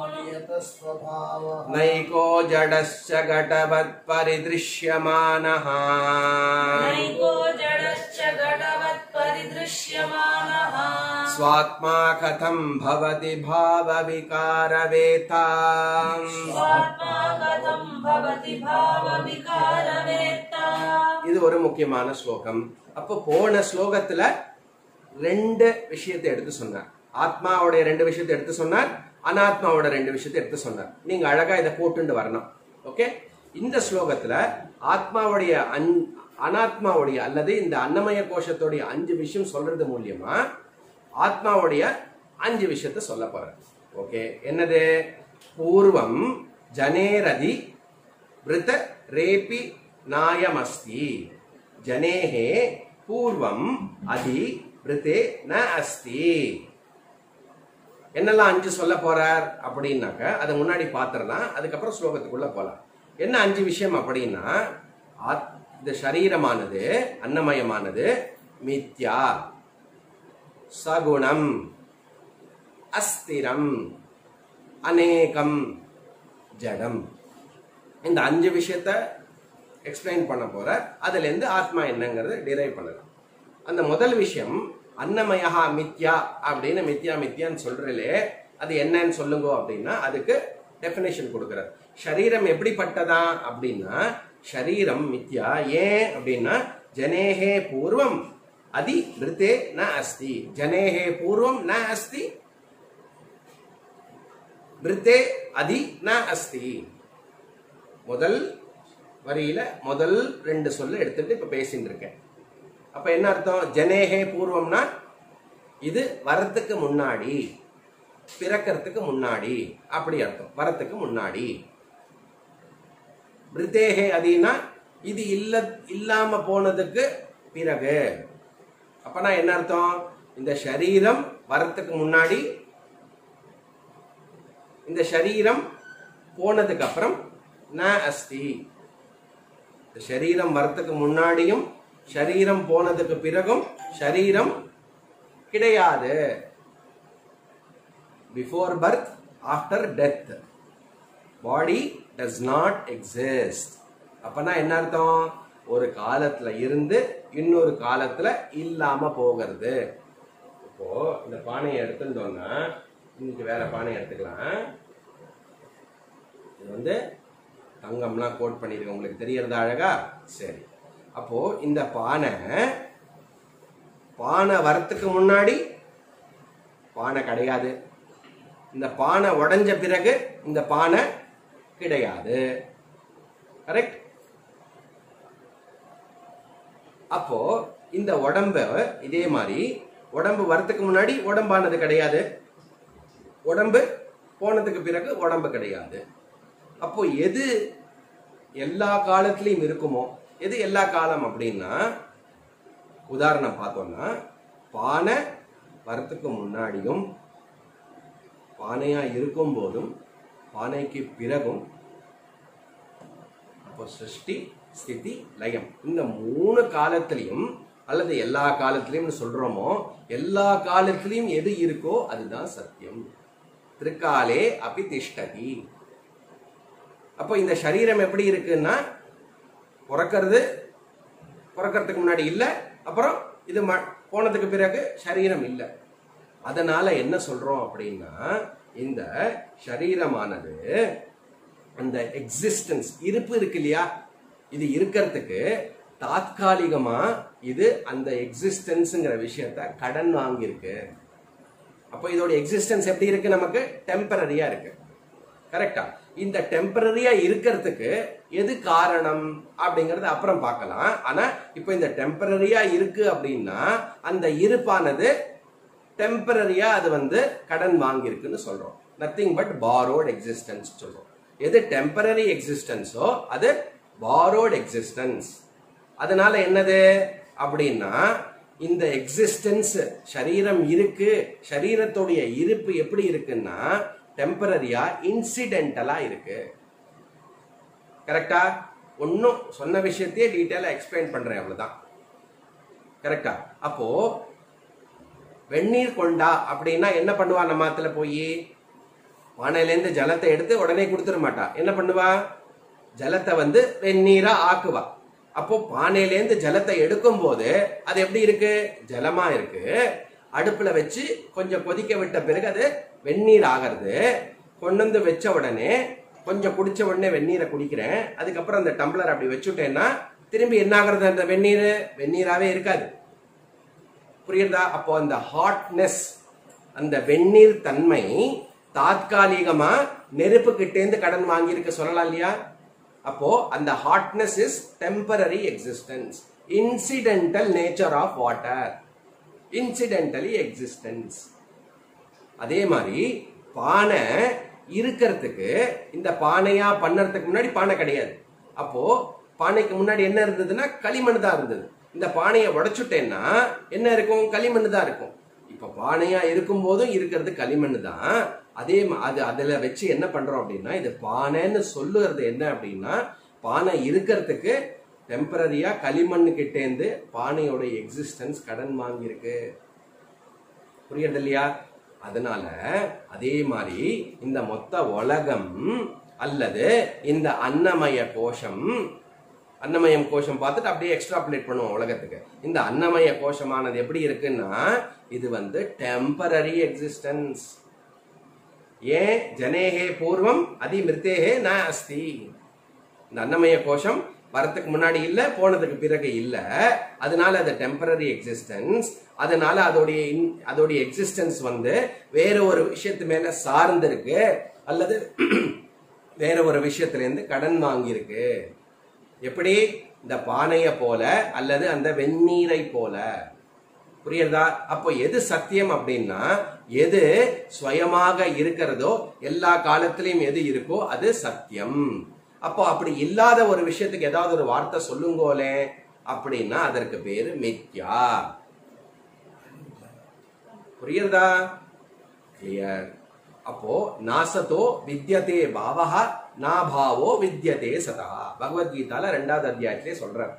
गुणो नैको जडश्च घटवत्परिदृश्यमानः नैको जडश्च घटवत्परिदृश्यमानः स्वात्मा कथं भवति भावविकारवेता स्वात्मा कथं भवति भावविकारवेत्ता இது ஒரு முக்கியமான ஸ்லோகம் அப்போ போன ஸ்லோகத்துல ரெண்டு விஷயத்தை எடுத்து சொன்னார் ஆத்மாவுடைய ரெண்டு விஷயத்தை எடுத்து சொன்னார் அனாத்மாவோட ரெண்டு விஷயத்தை எடுத்து சொன்னார் நீங்க அழகா இதை போட்டுண்டு வரணும் ஓகே இந்த ஸ்லோகத்துல ஆத்மாவுடைய அன் அனாத்மாவுடைய அல்லது இந்த அன்னமய கோஷத்துடைய அஞ்சு விஷயம் சொல்றது மூலியமா ஆத்மாவுடைய அஞ்சு விஷயத்தை சொல்ல போறேன் ஓகே என்னது பூர்வம் ஜனேரதி விருத்த ரேபி நாயமஸ்தி ஜனேஹே பூர்வம் அதி விருத்தே ந அஸ்தி என்னெல்லாம் அஞ்சு சொல்ல போறார் அப்படின்னாக்க அதை முன்னாடி பாத்திரலாம் அதுக்கப்புறம் ஸ்லோகத்துக்குள்ள போலாம் என்ன அஞ்சு விஷயம் அப்படின்னா ஆத்- இந்த சரீரமானது அன்னமயமானது மித்யா சகுணம் அஸ்திரம் அநேகம் ஜடம் இந்த அஞ்சு விஷயத்த எக்ஸ்பிளைன் பண்ண போற அதுல இருந்து ஆத்மா என்னங்கிறது டிரைவ் பண்ணலாம் அந்த முதல் விஷயம் அன்னமயா மித்யா அப்படின்னு மித்யா மித்யான்னு சொல்றீங்களே அது என்னன்னு சொல்லுங்க அப்படின்னா அதுக்கு டெஃபினேஷன் கொடுக்குறார் சரீரம் எப்படிப்பட்டதா அப்படின்னா சரீரம் மித்யா ஏன் அப்படின்னா ஜனேஹே பூர்வம் அதி மிருத்தே ந அஸ்தி ஜனேஹே பூர்வம் ந அஸ்தி மிருத்தே அதி ந அஸ்தி முதல் வரியில முதல் ரெண்டு சொல்ல எடுத்துட்டு இப்ப பேசிட்டு இருக்கேன் அப்ப என்ன அர்த்தம் ஜனேகே பூர்வம்னா இது வரத்துக்கு முன்னாடி பிறக்கிறதுக்கு முன்னாடி அப்படி அர்த்தம் வரத்துக்கு முன்னாடி மிருதேகே அதினா இது இல்ல இல்லாம போனதுக்கு பிறகு அப்பனா என்ன அர்த்தம் இந்த சரீரம் வரத்துக்கு முன்னாடி இந்த சரீரம் போனதுக்கு அப்புறம் ந அஸ்தி இந்த சரீரம் வரத்துக்கு முன்னாடியும் சரீரம் போனதுக்கு பிறகும் சரீரம் கிடையாது before birth after death body does not exist அப்பனா என்ன அர்த்தம் ஒரு காலத்துல இருந்து இன்னொரு காலத்துல இல்லாம போகிறது இப்போ இந்த பானையை எடுத்துட்டோம்னா இன்னைக்கு வேற பானையை எடுத்துக்கலாம் இது வந்து தங்கம்லாம் கோட் பண்ணிருக்கேன் உங்களுக்கு தெரியறதா அழகா சரி அப்போ இந்த பானை பானை வரத்துக்கு முன்னாடி பானை கிடையாது இந்த பானை உடைஞ்ச பிறகு இந்த பானை கிடையாது கரெக்ட் அப்போ இந்த உடம்ப இதே மாதிரி உடம்பு வரத்துக்கு முன்னாடி உடம்பானது கிடையாது உடம்பு போனதுக்கு பிறகு உடம்பு கிடையாது அப்போ எது எல்லா காலத்திலையும் இருக்குமோ எது எல்லா காலம் அப்படின்னா உதாரணம் பார்த்தோம்னா பானை வரத்துக்கு முன்னாடியும் பானையா இருக்கும் போதும் பானைக்கு பிறகும் அப்போ சிருஷ்டி ஸ்திதி லயம் இந்த மூணு காலத்திலையும் அல்லது எல்லா காலத்திலையும் சொல்றோமோ எல்லா காலத்திலையும் எது இருக்கோ அதுதான் சத்தியம் திருக்காலே அபி திஷ்டதி அப்போ இந்த சரீரம் எப்படி இருக்குன்னா பிறக்கிறது பிறக்கிறதுக்கு முன்னாடி இல்லை அப்புறம் இது ம போனதுக்கு பிறகு சரீரம் இல்லை அதனால என்ன சொல்றோம் அப்படின்னா இந்த சரீரமானது அந்த எக்ஸிஸ்டன்ஸ் இருப்பு இருக்கு இல்லையா இது இருக்கிறதுக்கு தாத்காலிகமா இது அந்த எக்ஸிஸ்டன்ஸ்ங்கிற விஷயத்த கடன் வாங்கியிருக்கு அப்போ இதோட எக்ஸிஸ்டன்ஸ் எப்படி இருக்கு நமக்கு டெம்பரரியா இருக்கு கரெக்டா இந்த டெம்பரரியா இருக்கிறதுக்கு எது காரணம் அப்படிங்கறது அப்புறம் பார்க்கலாம் ஆனா இப்போ இந்த டெம்பரரியா இருக்கு அப்படின்னா அந்த இருப்பானது டெம்பரரியா அது வந்து கடன் வாங்கியிருக்குன்னு சொல்றோம் நத்திங் பட் பாரோட் எக்ஸிஸ்டன்ஸ் சொல்றோம் எது டெம்பரரி எக்ஸிஸ்டன்ஸோ அது பாரோட் எக்ஸிஸ்டன்ஸ் அதனால என்னது அப்படின்னா இந்த எக்ஸிஸ்டன்ஸ் சரீரம் இருக்கு சரீரத்துடைய இருப்பு எப்படி இருக்குன்னா டெம்பரரியா இன்சிடென்டலா இருக்கு கரெக்டா ஒன்னும் சொன்ன விஷயத்தையே டீட்டெயிலா எக்ஸ்பிளைன் பண்றேன் அவ்வளவுதான் கரெக்டா அப்போ வெந்நீர் கொண்டா அப்படின்னா என்ன பண்ணுவா நம்ம ஆத்துல போய் பானையிலேருந்து ஜலத்தை எடுத்து உடனே கொடுத்துட மாட்டா என்ன பண்ணுவா ஜலத்தை வந்து வெந்நீரா ஆக்குவா அப்போ பானையிலேருந்து ஜலத்தை எடுக்கும் போது அது எப்படி இருக்கு ஜலமா இருக்கு அடுப்புல வச்சு கொஞ்சம் கொதிக்க விட்ட பிறகு அது வெந்நீர் ஆகிறது கொண்டு வந்து வச்ச உடனே கொஞ்சம் குடிச்ச உடனே வெந்நீரை குடிக்கிறேன் அதுக்கப்புறம் அந்த டம்ளர் அப்படி வச்சுட்டேன்னா திரும்பி என்ன ஆகுறது அந்த வெந்நீர் வெந்நீராவே இருக்காது புரியுதா அப்போ அந்த ஹாட்னஸ் அந்த வெந்நீர் தன்மை தாத்காலிகமா நெருப்பு கிட்டேந்து கடன் வாங்கியிருக்க சொல்லலாம் இல்லையா அப்போ அந்த hotness is temporary existence incidental nature of water incidentally existence அதே மாதிரி பானை இருக்கிறதுக்கு இந்த பானையா பண்ணறதுக்கு முன்னாடி பானை கிடையாது அப்போ பானைக்கு முன்னாடி என்ன இருந்ததுன்னா களிமண் தான் இருந்தது இந்த பானையை உடைச்சுட்டேன்னா என்ன இருக்கும் களிமண் தான் இருக்கும் இப்ப பானையா இருக்கும் போதும் இருக்கிறது களிமண் தான் அதே ம- அது அதுல வச்சு என்ன பண்றோம் அப்படின்னா இது பானைன்னு சொல்லுறது என்ன அப்படின்னா பானை இருக்கிறதுக்கு டெம்பரரியா களிமண்ணு கிட்டேந்து பானையோட எக்ஸிஸ்டன்ஸ் கடன் வாங்கியிருக்கு புரியுறது இல்லையா அதனால அதே மாதிரி இந்த மொத்த உலகம் அல்லது இந்த அன்னமய கோஷம் அன்னமயம் கோஷம் பார்த்துட்டு அப்படியே எக்ஸ்ட்ராபுலேட் பண்ணுவோம் உலகத்துக்கு இந்த அன்னமய கோஷமானது எப்படி இருக்குன்னா இது வந்து டெம்பரரி எக்ஸிஸ்டன்ஸ் ஏன் ஜனேகே பூர்வம் அதி மிருத்தேகே ந அஸ்தி இந்த அன்னமய கோஷம் வரத்துக்கு முன்னாடி இல்ல போனதுக்கு பிறகு இல்ல அதனால அது டெம்பரரி எக்ஸிஸ்டன்ஸ் அதனால அதோடைய in- அதோடைய எக்ஸிஸ்டன்ஸ் வந்து வேற ஒரு விஷயத்து மேல சார்ந்து இருக்கு அல்லது வேற ஒரு விஷயத்துல இருந்து கடன் வாங்கியிருக்கு எப்படி இந்த பானைய போல அல்லது அந்த வெந்நீரை போல புரியுறதா அப்போ எது சத்தியம் அப்படின்னா எது சுயமாக இருக்கிறதோ எல்லா காலத்திலையும் எது இருக்கோ அது சத்தியம் அப்போ அப்படி இல்லாத ஒரு விஷயத்துக்கு ஏதாவது ஒரு வார்த்தை சொல்லுங்கோலே அப்படின்னா அதற்கு பேரு மித்யா புரியுறதா கிளியர் அப்போ நாசத்தோ வித்யதே பாவஹா நாபாவோ வித்யதே சதா பகவத்கீதால ரெண்டாவது அத்தியாயத்திலே சொல்றார்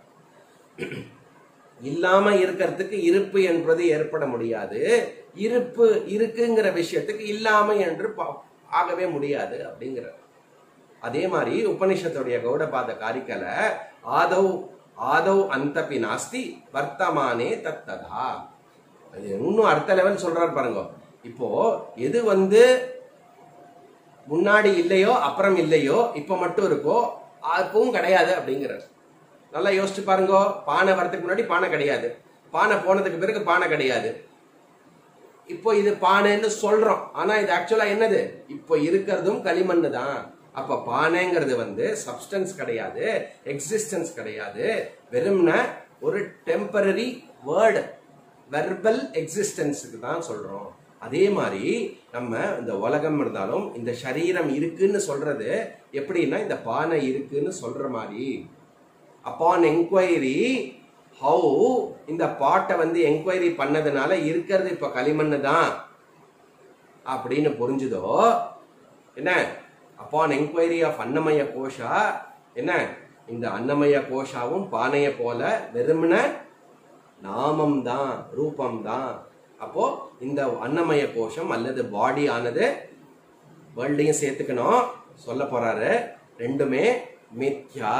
இல்லாம இருக்கிறதுக்கு இருப்பு என்பது ஏற்பட முடியாது இருப்பு இருக்குங்கிற விஷயத்துக்கு இல்லாம என்று பா- ஆகவே முடியாது அப்படிங்கிறார் அதே மாதிரி உபனிஷத்துடைய கௌடபாத காரிக்கல ஆதவ் ஆதவ் அந்தபி நாஸ்தி வர்த்தமானே தத்ததா அது இன்னும் அடுத்த லெவல் சொல்றாரு பாருங்க இப்போ எது வந்து முன்னாடி இல்லையோ அப்புறம் இல்லையோ இப்ப மட்டும் இருக்கோ அப்பவும் கிடையாது அப்படிங்கிறார் நல்லா யோசிச்சு பாருங்க பானை வரதுக்கு முன்னாடி பானை கிடையாது பானை போனதுக்கு பிறகு பானை கிடையாது இப்போ இது பானைன்னு சொல்றோம் ஆனா இது ஆக்சுவலா என்னது இப்போ இருக்கிறதும் களிமண்ணு தான் அப்ப பானைங்கிறது வந்து சப்ஸ்டன்ஸ் கிடையாது எக்ஸிஸ்டன்ஸ் கிடையாது வெறும்ன ஒரு டெம்பரரி வேர்டு வெர்பல் எக்ஸிஸ்டன்ஸுக்கு தான் சொல்றோம் அதே மாதிரி நம்ம இந்த உலகம் இருந்தாலும் இந்த சரீரம் இருக்குன்னு சொல்றது எப்படின்னா இந்த பானை இருக்குன்னு சொல்ற மாதிரி அப்பான் என்கொயரி ஹவு இந்த பாட்டை வந்து என்கொயரி பண்ணதுனால இருக்கிறது இப்ப களிமண்ணு தான் அப்படின்னு புரிஞ்சுதோ என்ன அப்பான் என்கொயரி ஆஃப் அன்னமய கோஷா என்ன இந்த அன்னமய கோஷாவும் பானைய போல வெறுமன நாமம் தான் ரூபம் தான் அப்போ இந்த அன்னமய கோஷம் அல்லது பாடி ஆனது வேர்ல்டையும் சேர்த்துக்கணும் சொல்ல போறாரு ரெண்டுமே மித்யா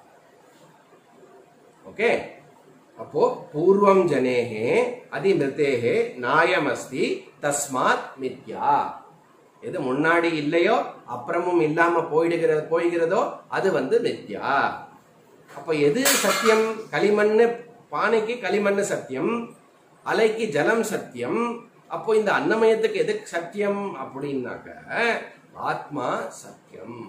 ஓகே அப்போ பூர்வம் ஜனேஹே அதி மிருத்தேஹே நாயமஸ்தி தஸ்மாத் மித்யா எது முன்னாடி இல்லையோ அப்புறமும் இல்லாம போயிடுகிற போய்கிறதோ அது வந்து மித்யா அப்ப எது சத்தியம் களிமண்ணு பானைக்கு களிமண்ணு சத்தியம் அலைக்கு ஜலம் சத்தியம் அப்போ இந்த அன்னமயத்துக்கு எது சத்தியம் அப்படின்னாக்க ஆத்மா சத்தியம்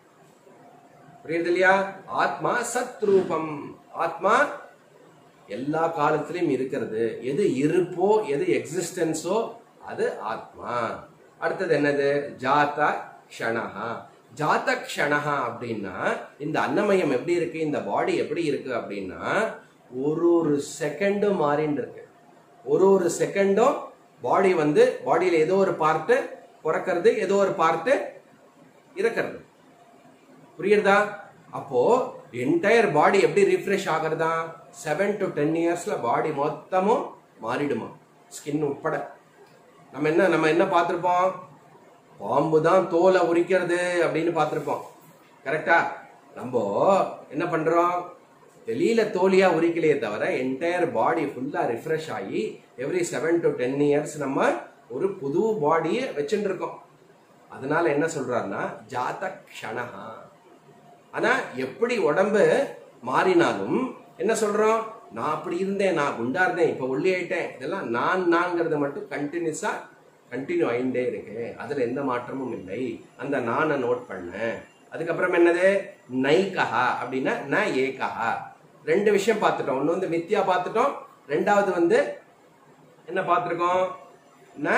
புரியுது இல்லையா ஆத்மா சத் ரூபம் ஆத்மா எல்லா காலத்திலையும் இருக்கிறது எது இருப்போ எது எக்ஸிஸ்டன்ஸோ அது ஆத்மா அடுத்தது என்னது ஜாத க்ஷணஹா ஜாத க்ஷணஹா அப்படின்னா இந்த அன்னமயம் எப்படி இருக்கு இந்த பாடி எப்படி இருக்கு அப்படின்னா ஒரு ஒரு செகண்டும் மாறின்னு இருக்கு ஒரு ஒரு செகண்டும் பாடி வந்து பாடியில ஏதோ ஒரு பார்ட்டு பிறக்கிறது ஏதோ ஒரு பார்ட்டு இறக்கிறது புரியுறதா அப்போ என்டையர் பாடி எப்படி ரீஃப்ரெஷ் ஆகுறதா செவன் டு டென் இயர்ஸ்ல பாடி மொத்தமும் மாறிடுமா ஸ்கின் உட்பட நம்ம என்ன நம்ம என்ன பார்த்திருப்போம் பாம்பு தான் தோலை உரிக்கிறது அப்படின்னு பார்த்திருப்போம் கரெக்டா நம்ம என்ன பண்றோம் வெளியில தோலியா உரிக்கலையே தவிர என்டையர் பாடி ஃபுல்லா ரிஃப்ரெஷ் ஆகி every seven to ten years நம்ம ஒரு புது பாடியை வச்சுட்டு இருக்கோம் அதனால என்ன சொல்றாருன்னா ஜாத க்ஷணஹா ஆனா எப்படி உடம்பு மாறினாலும் என்ன சொல்றோம் நான் அப்படி இருந்தேன் நான் குண்டா இருந்தேன் இப்ப ஒல்லி ஆயிட்டேன் இதெல்லாம் நான் நான்கிறத மட்டும் கண்டினியூஸா கண்டினியூ ஆயிண்டே இருக்கு அதுல எந்த மாற்றமும் இல்லை அந்த நானை நோட் பண்ணேன் அதுக்கப்புறம் என்னது நைகஹா அப்படின்னா ந ஏகஹா ரெண்டு விஷயம் பார்த்துட்டோம் ஒன்று வந்து மித்யா பார்த்துட்டோம் ரெண்டாவது வந்து என்ன பார்த்துருக்கோம் ந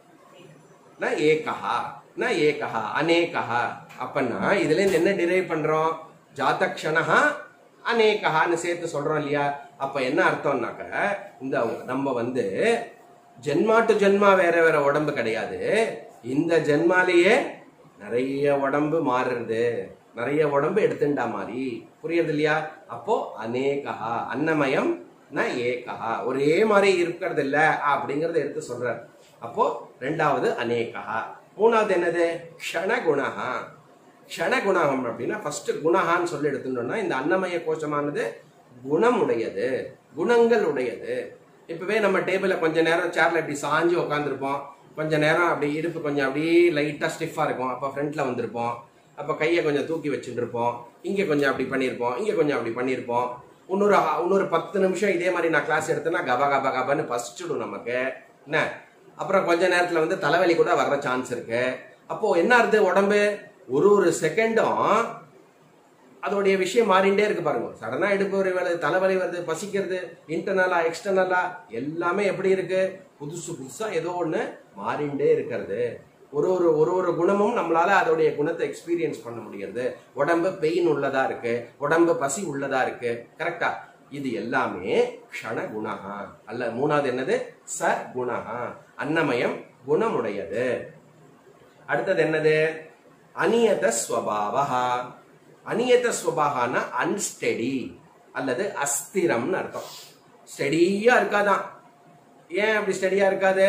ந ஏகஹா ந ஏகஹா அநேகஹா அப்பன்னா இதுல இருந்து என்ன டிரைவ் பண்றோம் ஜாதக்ஷணஹா அநேகஹான்னு சேர்த்து சொல்றோம் இல்லையா அப்ப என்ன அர்த்தம்னாக்க இந்த நம்ம வந்து ஜென்மா டு ஜென்மா வேற வேற உடம்பு கிடையாது இந்த ஜென்மாலேயே நிறைய உடம்பு மாறுறது நிறைய உடம்பு எடுத்துட்டா மாதிரி புரியுது இல்லையா அப்போ அநேகா அன்னமயம் ந ஏகா ஒரே மாதிரி இருக்கிறது இல்ல அப்படிங்கறத எடுத்து சொல்றார் அப்போ ரெண்டாவது அநேகா மூணாவது என்னது க்ஷணகுணஹா க்ஷணகுணகம் அப்படின்னா ஃபர்ஸ்ட் குணஹான்னு சொல்லி எடுத்துட்டோம்னா இந்த அன்னமய கோஷமானது குணம் உடையது குணங்கள் உடையது இப்பவே நம்ம டேபிள்ல கொஞ்ச நேரம் சேர்ல இப்படி சாஞ்சு உட்காந்துருப்போம் கொஞ்ச நேரம் அப்படி இடுப்பு கொஞ்சம் அப்படியே லைட்டா ஸ்டிஃபா இருக்கும் அப்ப ஃப்ரண்ட்ல வந்திருப்போம் அப்ப கையை கொஞ்சம் தூக்கி வச்சுட்டு இருப்போம் இங்க கொஞ்சம் அப்படி பண்ணியிருப்போம் இங்க கொஞ்சம் அப்படி பண்ணியிருப்போம் இன்னொரு ஹா- இன்னொரு பத்து நிமிஷம் இதே மாதிரி நான் கிளாஸ் எடுத்தேன்னா கப கப கபன்னு பசிச்சிடும் நமக்கு என்ன அப்புறம் கொஞ்ச நேரத்துல வந்து தலைவலி கூட வர்ற சான்ஸ் இருக்கு அப்போ என்ன ஆகுது உடம்பு ஒரு ஒரு செகண்டும் அதோடைய விஷயம் மாறிண்டே இருக்கு பாருங்க சடனா இடுப்பு வலி வருது தலைவலி வருது பசிக்கிறது இன்டர்னலா எக்ஸ்டர்னலா எல்லாமே எப்படி இருக்கு புதுசு புதுசா ஏதோ ஒண்ணு மாறிண்டே இருக்கிறது ஒரு ஒரு ஒரு ஒரு குணமும் நம்மளால அதோடைய குணத்தை எக்ஸ்பீரியன்ஸ் பண்ண முடியாது உடம்பு பெயின் உள்ளதா இருக்கு உடம்பு பசி உள்ளதா இருக்கு கரெக்டா இது எல்லாமே க்ஷண குணஹா அல்ல மூணாவது என்னது ச குணஹா அன்னமயம் குணமுடையது அடுத்தது என்னது அநியத ஸ்வபாவா அநியத ஸ்வபாகான அன்ஸ்டெடி அல்லது அஸ்திரம்னு அர்த்தம் ஸ்டெடியா இருக்காதான் ஏன் அப்படி ஸ்டெடியா இருக்காது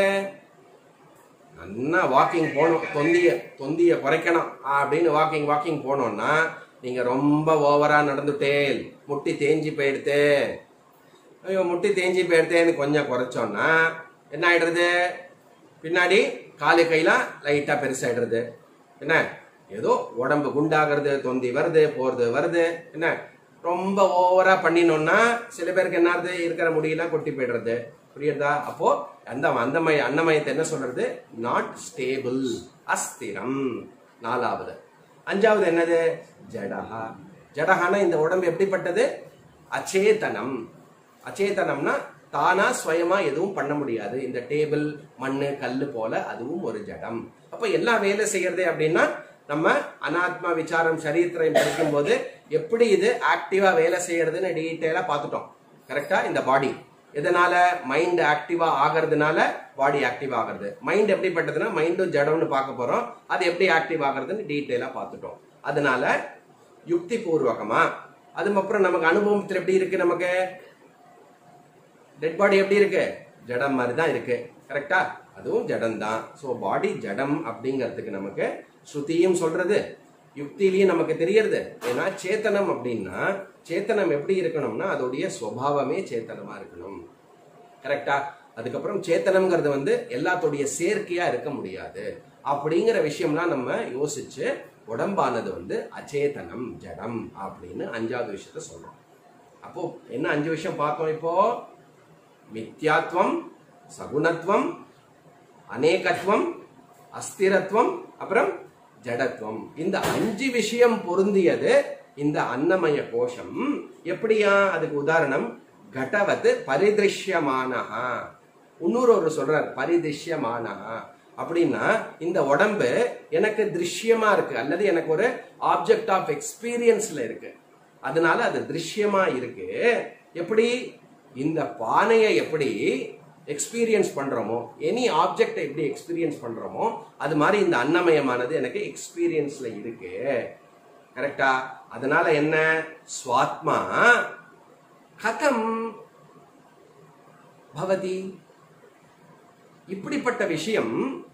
நல்லா வாக்கிங் போகணும் தொந்திய தொந்திய குறைக்கணும் அப்படின்னு வாக்கிங் வாக்கிங் போனோம்னா நீங்க ரொம்ப ஓவரா நடந்துட்டேல் முட்டி தேஞ்சி போயிடுத்து ஐயோ முட்டி தேஞ்சி போயிடுத்தேன்னு கொஞ்சம் குறைச்சோம்னா என்ன ஆயிடுறது பின்னாடி காலு கையெல்லாம் லைட்டா பெருசாயிடுறது என்ன ஏதோ உடம்பு குண்டாகிறது தொந்தி வருது போறது வருது என்ன ரொம்ப ஓவரா பண்ணினோம்னா சில பேருக்கு என்ன ஆகுது இருக்கிற முடியெல்லாம் கொட்டி போயிடுறது புரியுதா அப்போ அந்த அந்தமய அன்னமயத்தை என்ன சொல்றது நாட் ஸ்டேபிள் அஸ்திரம் நாலாவது அஞ்சாவது என்னது ஜடஹா ஜடஹானா இந்த உடம்பு எப்படிப்பட்டது அச்சேதனம் அச்சேதனம்னா தானா சுயமா எதுவும் பண்ண முடியாது இந்த டேபிள் மண்ணு கல்லு போல அதுவும் ஒரு ஜடம் அப்ப எல்லாம் வேலை செய்யறது அப்படின்னா நம்ம அனாத்மா விசாரம் சரீரத்திரையும் படிக்கும் போது எப்படி இது ஆக்டிவா வேலை செய்யறதுன்னு டீட்டெயிலா பார்த்துட்டோம் கரெக்டா இந்த பாடி எதனால மைண்ட் ஆக்டிவா ஆகிறதுனால பாடி ஆக்டிவ் ஆகிறது மைண்ட் எப்படிப்பட்டதுன்னா மைண்டும் ஜடம்னு பார்க்க போறோம் அது எப்படி ஆக்டிவ் ஆகிறதுன்னு டீட்டெயிலா பார்த்துட்டோம் அதனால யுக்தி பூர்வகமா அதுக்கப்புறம் நமக்கு அனுபவத்தில் எப்படி இருக்கு நமக்கு டெட் பாடி எப்படி இருக்கு ஜடம் மாதிரி தான் இருக்கு கரெக்டா அதுவும் ஜடம் தான் ஸோ பாடி ஜடம் அப்படிங்கிறதுக்கு நமக்கு ஸ்ருதியும் சொல்றது யுக்திலையும் நமக்கு தெரியறது ஏன்னா சேத்தனம் அப்படின்னா சேத்தனம் எப்படி இருக்கணும்னா அதோடைய சுவாவமே சேத்தனமா இருக்கணும் கரெக்டா அதுக்கப்புறம் சேத்தனம்ங்கிறது வந்து எல்லாத்தோடைய சேர்க்கையா இருக்க முடியாது அப்படிங்கிற விஷயம்லாம் நம்ம யோசிச்சு உடம்பானது வந்து அச்சேதனம் ஜடம் அப்படின்னு அஞ்சாவது விஷயத்த சொல்றோம் அப்போ என்ன அஞ்சு விஷயம் பார்த்தோம் இப்போ மித்யாத்வம் சகுணத்துவம் அநேகத்துவம் அஸ்திரத்துவம் அப்புறம் ஜடத்துவம் இந்த அஞ்சு விஷயம் பொருந்தியது இந்த அன்னமய கோஷம் எப்படியா அதுக்கு உதாரணம் கடவத் பரிதிருஷ்யமானஹா இன்னொரு ஒரு சொல்றார் பரிதிருஷ்யமானஹா அப்படின்னா இந்த உடம்பு எனக்கு திருஷ்யமா இருக்கு அல்லது எனக்கு ஒரு ஆப்ஜெக்ட் ஆஃப் எக்ஸ்பீரியன்ஸ்ல இருக்கு அதனால அது திருஷ்யமா இருக்கு எப்படி இந்த பானையை எப்படி எக்ஸ்பீரியன்ஸ் பண்றோமோ எனி ஆப்ஜெக்டை எப்படி எக்ஸ்பீரியன்ஸ் பண்றோமோ அது மாதிரி இந்த அன்னமயமானது எனக்கு எக்ஸ்பீரியன்ஸ்ல இருக்கு கரெக்டா அதனால என்ன ஸ்வாத்மா கதம் பவதி இப்படிப்பட்ட விஷயம்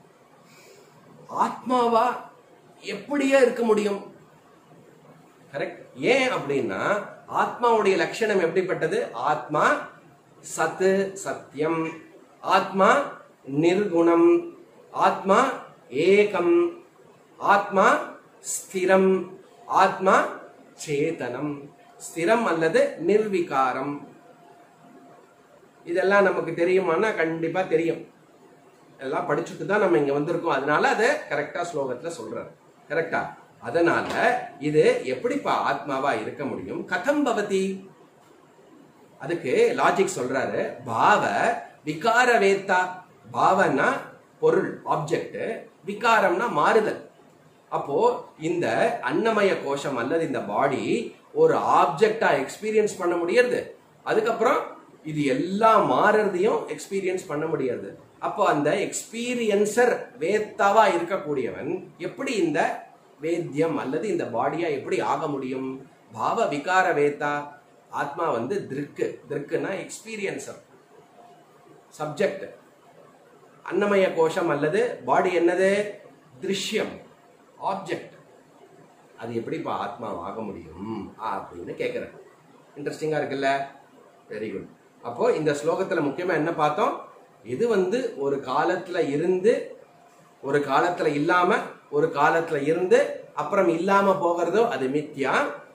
ஆத்மாவா எப்படியா இருக்க முடியும் கரெக்ட் ஏன் அப்படின்னா ஆத்மாவுடைய லட்சணம் எப்படிப்பட்டது ஆத்மா சத்து சத்தியம் ஆத்மா நிர்குணம் ஆத்மா ஏகம் ஆத்மா ஸ்திரம் ஆத்மா சேதனம் ஸ்திரம் அல்லது நிர்விகாரம் இதெல்லாம் நமக்கு தெரியுமானா கண்டிப்பா தெரியும் எல்லாம் படிச்சுட்டு தான் நம்ம இங்க வந்திருக்கோம் அதனால அதை கரெக்டா ஸ்லோகத்துல சொல்றாரு கரெக்டா அதனால இது எப்படிப்பா ஆத்மாவா இருக்க முடியும் கதம் பவதி அதுக்கு லாஜிக் சொல்றாரு பாவ விகார வேத்தா பாவனா பொருள் ஆப்ஜெக்ட் விகாரம்னா மாறுதல் அப்போ இந்த அன்னமய கோஷம் அல்லது இந்த பாடி ஒரு ஆப்ஜெக்டா எக்ஸ்பீரியன்ஸ் பண்ண முடியறது அதுக்கப்புறம் இது எல்லாம் மாறுறதையும் எக்ஸ்பீரியன்ஸ் பண்ண முடியாது அப்போ அந்த எக்ஸ்பீரியன்சர் வேத்தாவா இருக்கக்கூடியவன் எப்படி இந்த வேத்தியம் அல்லது இந்த பாடியா எப்படி ஆக முடியும் பாவ விகார வேத்தா ஆத்மா வந்து திருக்கு திருக்குன்னா எக்ஸ்பீரியன்ஸர் சப்ஜெக்ட் அன்னமய கோஷம் அல்லது பாடி என்னது திருஷ்யம் ஆப்ஜெக்ட் அது எப்படிப்பா ஆத்மா ஆக முடியும் அப்படின்னு கேட்குறேன் இன்ட்ரெஸ்டிங்காக இருக்குல்ல வெரி குட் அப்போ இந்த ஸ்லோகத்துல முக்கியமா என்ன பார்த்தோம் இது வந்து ஒரு காலத்துல இருந்து ஒரு காலத்துல இல்லாம ஒரு காலத்துல இருந்து அப்புறம் இல்லாம போகிறதோ அது மித்யா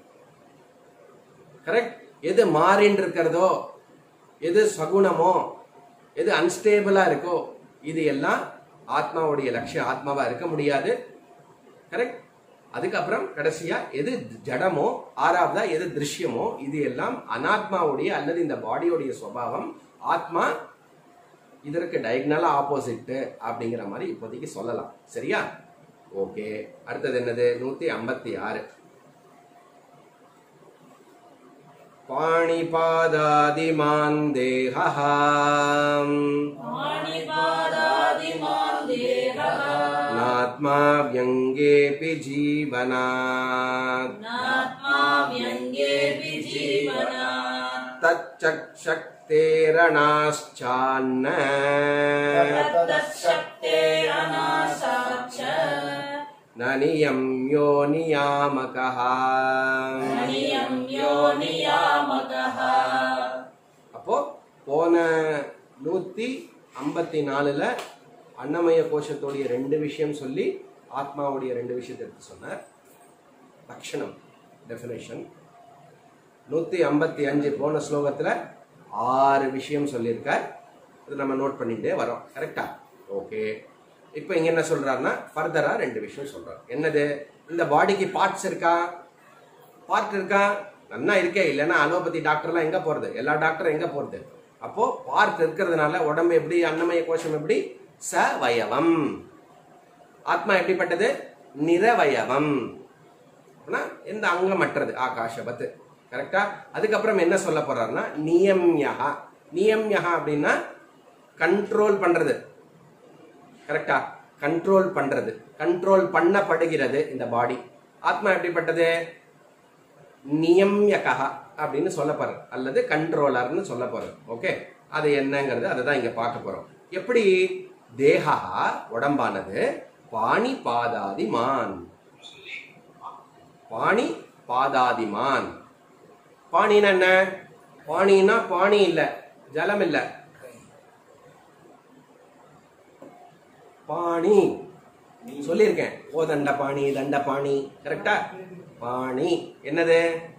கரெக்ட் எது மாறின்னு இருக்கிறதோ எது சகுனமோ எது அன்ஸ்டேபிளா இருக்கோ இது எல்லாம் ஆத்மாவுடைய லட்சியம் ஆத்மாவா இருக்க முடியாது கரெக்ட் அதுக்கப்புறம் கடைசியா எது ஜடமோ ஆறாவதா எது திருஷ்யமோ இது எல்லாம் அனாத்மாவுடைய அல்லது இந்த பாடியோடைய சுபாவம் ஆத்மா இதற்கு டயக்னலா ஆப்போசிட் அப்படிங்கிற மாதிரி இப்போதைக்கு சொல்லலாம் சரியா ஓகே அடுத்தது என்னது நூத்தி ஐம்பத்தி ஆறு பாணிபாதாதிமான் தேகா पाणिपादादिमान् देहः नात्मा व्यङ्गेऽपि जीवनात् नात्मा व्यङ्गेऽपि जीवनात् तच्चक्षक्तेरणाश्चान्न तत्तच्छक्तेरनाशाच्च न नियम्यो नियामकः नियं यो नियामकः அப்போ போன நூத்தி ஐம்பத்தி நாலுல அன்னமய கோஷத்தோடைய ரெண்டு விஷயம் சொல்லி ஆத்மாவுடைய ரெண்டு விஷயத்தை எடுத்து சொன்னார் லட்சணம் டெஃபினேஷன் நூத்தி ஐம்பத்தி அஞ்சு போன ஸ்லோகத்துல ஆறு விஷயம் சொல்லியிருக்கார் அது நம்ம நோட் பண்ணிட்டே வரோம் கரெக்டா ஓகே இப்போ இங்க என்ன சொல்றாருன்னா ஃபர்தரா ரெண்டு விஷயம் சொல்றாரு என்னது இந்த பாடிக்கு பார்ட்ஸ் இருக்கா பார்ட் இருக்கா நன்னா இருக்கே இல்லைன்னா அலோபதி டாக்டர்லாம் எங்க போறது எல்லா டாக்டரும் எங்க போறது அப்போ பார்ட் இருக்கிறதுனால உடம்பு எப்படி அன்னமய கோஷம் எப்படி சவயவம் ஆத்மா எப்படிப்பட்டது நிரவயவம் அப்படின்னா எந்த அங்கமற்றது ஆகாஷபத்து கரெக்டா அதுக்கப்புறம் என்ன சொல்ல போறாருன்னா நியம்யா நியம்யா அப்படின்னா கண்ட்ரோல் பண்றது கரெக்டா கண்ட்ரோல் பண்றது கண்ட்ரோல் பண்ணப்படுகிறது இந்த பாடி ஆத்மா எப்படிப்பட்டது நியம்யகா அப்படின்னு சொல்ல போறார் அல்லது கண்ட்ரோலர்னு சொல்ல போறார் ஓகே அது என்னங்கிறது அதை தான் இங்க பார்க்க போறோம் எப்படி தேகா உடம்பானது பாணி பாதாதிமான் பாணி பாதாதிமான் பாணின்னா என்ன பாணின்னா பாணி இல்ல ஜலம் இல்ல பாணி சொல்லியிருக்கேன் ஓ தண்ட பாணி தண்ட பாணி கரெக்டா பாணி என்னது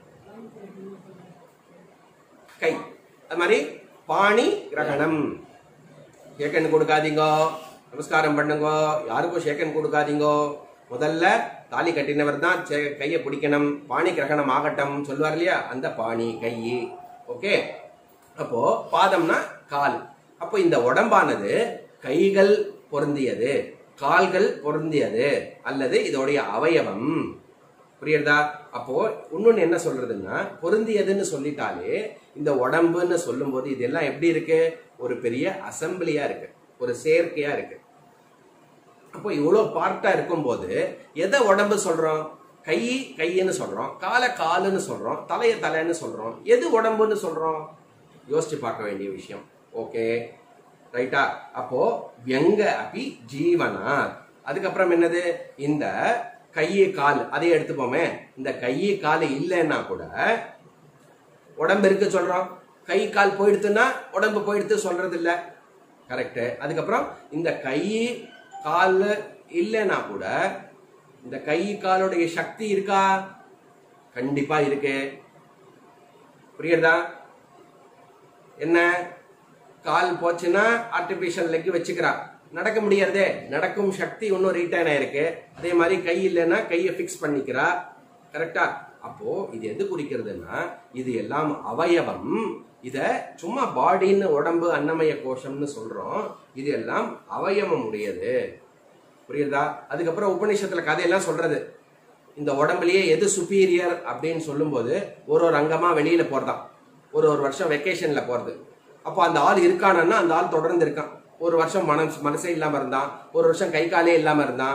கை அது மாதிரி பாணி கிரகணம் ஷேக்கன் கொடுக்காதீங்க நமஸ்காரம் பண்ணுங்க யாருக்கும் ஷேக்கன் கொடுக்காதீங்க முதல்ல தாலி கட்டினவர் தான் சே- கையை பிடிக்கணும் பாணி கிரகணம் ஆகட்டும் சொல்லுவார் இல்லையா அந்த பாணி கை ஓகே அப்போ பாதம்னா கால் அப்போ இந்த உடம்பானது கைகள் பொருந்தியது கால்கள் பொருந்தியது அல்லது இதோடைய அவயவம் புரியுறதா அப்போ இன்னொன்னு என்ன சொல்றதுன்னா பொருந்தியதுன்னு சொல்லிட்டாலே இந்த உடம்புன்னு சொல்லும்போது இதெல்லாம் எப்படி இருக்கு ஒரு பெரிய அசம்பிளியா இருக்கு ஒரு சேர்க்கையா இருக்கு அப்போ இவ்வளோ பார்ட்டா இருக்கும்போது எதை உடம்பு சொல்றோம் கை கைன்னு சொல்றோம் காலை காலுன்னு சொல்றோம் தலைய தலைன்னு சொல்றோம் எது உடம்புன்னு சொல்றோம் யோசிச்சு பார்க்க வேண்டிய விஷயம் ஓகே ரைட்டா அப்போ வியங்க அபி ஜீவனா அதுக்கப்புறம் என்னது இந்த கையை கால் அதையே எடுத்துப்போமே இந்த கையை கால் இல்லைன்னா கூட உடம்பு இருக்கு சொல்றோம் கை கால் போயிடுத்துன்னா உடம்பு போயிடுத்து சொல்றது இல்ல கரெக்ட் அதுக்கப்புறம் இந்த கை கால் இல்லைன்னா கூட இந்த கை காலுடைய சக்தி இருக்கா கண்டிப்பா இருக்கு புரியுறதா என்ன கால் போச்சுன்னா ஆர்டிபிஷியல் லெக் வச்சுக்கிறா நடக்க முடியாதே நடக்கும் சக்தி இன்னும் ரீட்டைன் ஆயிருக்கு அதே மாதிரி கை இல்லைன்னா கையை ஃபிக்ஸ் பண்ணிக்கிறா கரெக்டா அப்போ இது எது குறிக்கிறதுன்னா இது எல்லாம் அவயவம் இத சும்மா பாடின்னு உடம்பு அன்னமய கோஷம்னு சொல்றோம் இது எல்லாம் அவயவம் உடையது புரியுதா அதுக்கப்புறம் உபநிஷத்துல கதையெல்லாம் சொல்றது இந்த உடம்புலயே எது சுப்பீரியர் அப்படின்னு சொல்லும்போது ஒரு ஒரு அங்கமா வெளியில போறதாம் ஒரு ஒரு வருஷம் வெக்கேஷன்ல போறது அப்போ அந்த ஆள் இருக்கானா அந்த ஆள் தொடர்ந்து இருக்கான் ஒரு வருஷம் மனசு மனசே இல்லாம இருந்தான் ஒரு வருஷம் கை காலே இல்லாம இருந்தான்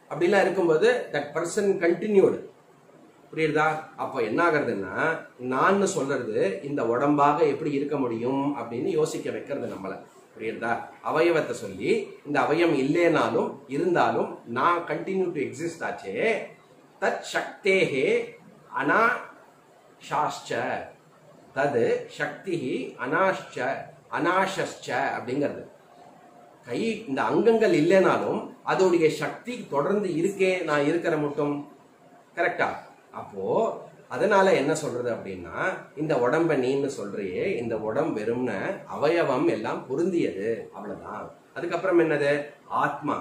அப்படிலாம் இருக்கும்போது தட் பர்சன் கண்டினியூடு புரியுதா அப்போ என்ன ஆகுறதுன்னா நான் சொல்றது இந்த உடம்பாக எப்படி இருக்க முடியும் அப்படின்னு யோசிக்க வைக்கிறது நம்மள புரியுதா அவயவத்தை சொல்லி இந்த அவயம் இல்லைனாலும் இருந்தாலும் நான் கண்டினியூ டு எக்ஸிஸ்ட் ஆச்சே தத் சக்தேகே அனா சாஷ்ச தது சக்தி அனாஷ்ச அனாஷஸ்ச அப்படிங்கிறது கை இந்த அங்கங்கள் இல்லைனாலும் அதோடைய சக்தி தொடர்ந்து இருக்கே நான் இருக்கிற மட்டும் கரெக்டா அப்போ அதனால என்ன சொல்றது அப்படின்னா இந்த உடம்ப நீன்னு சொல்றியே இந்த உடம்பு வெறும்ன அவயவம் எல்லாம் பொருந்தியது அவ்வளவுதான் அதுக்கப்புறம் என்னது ஆத்மா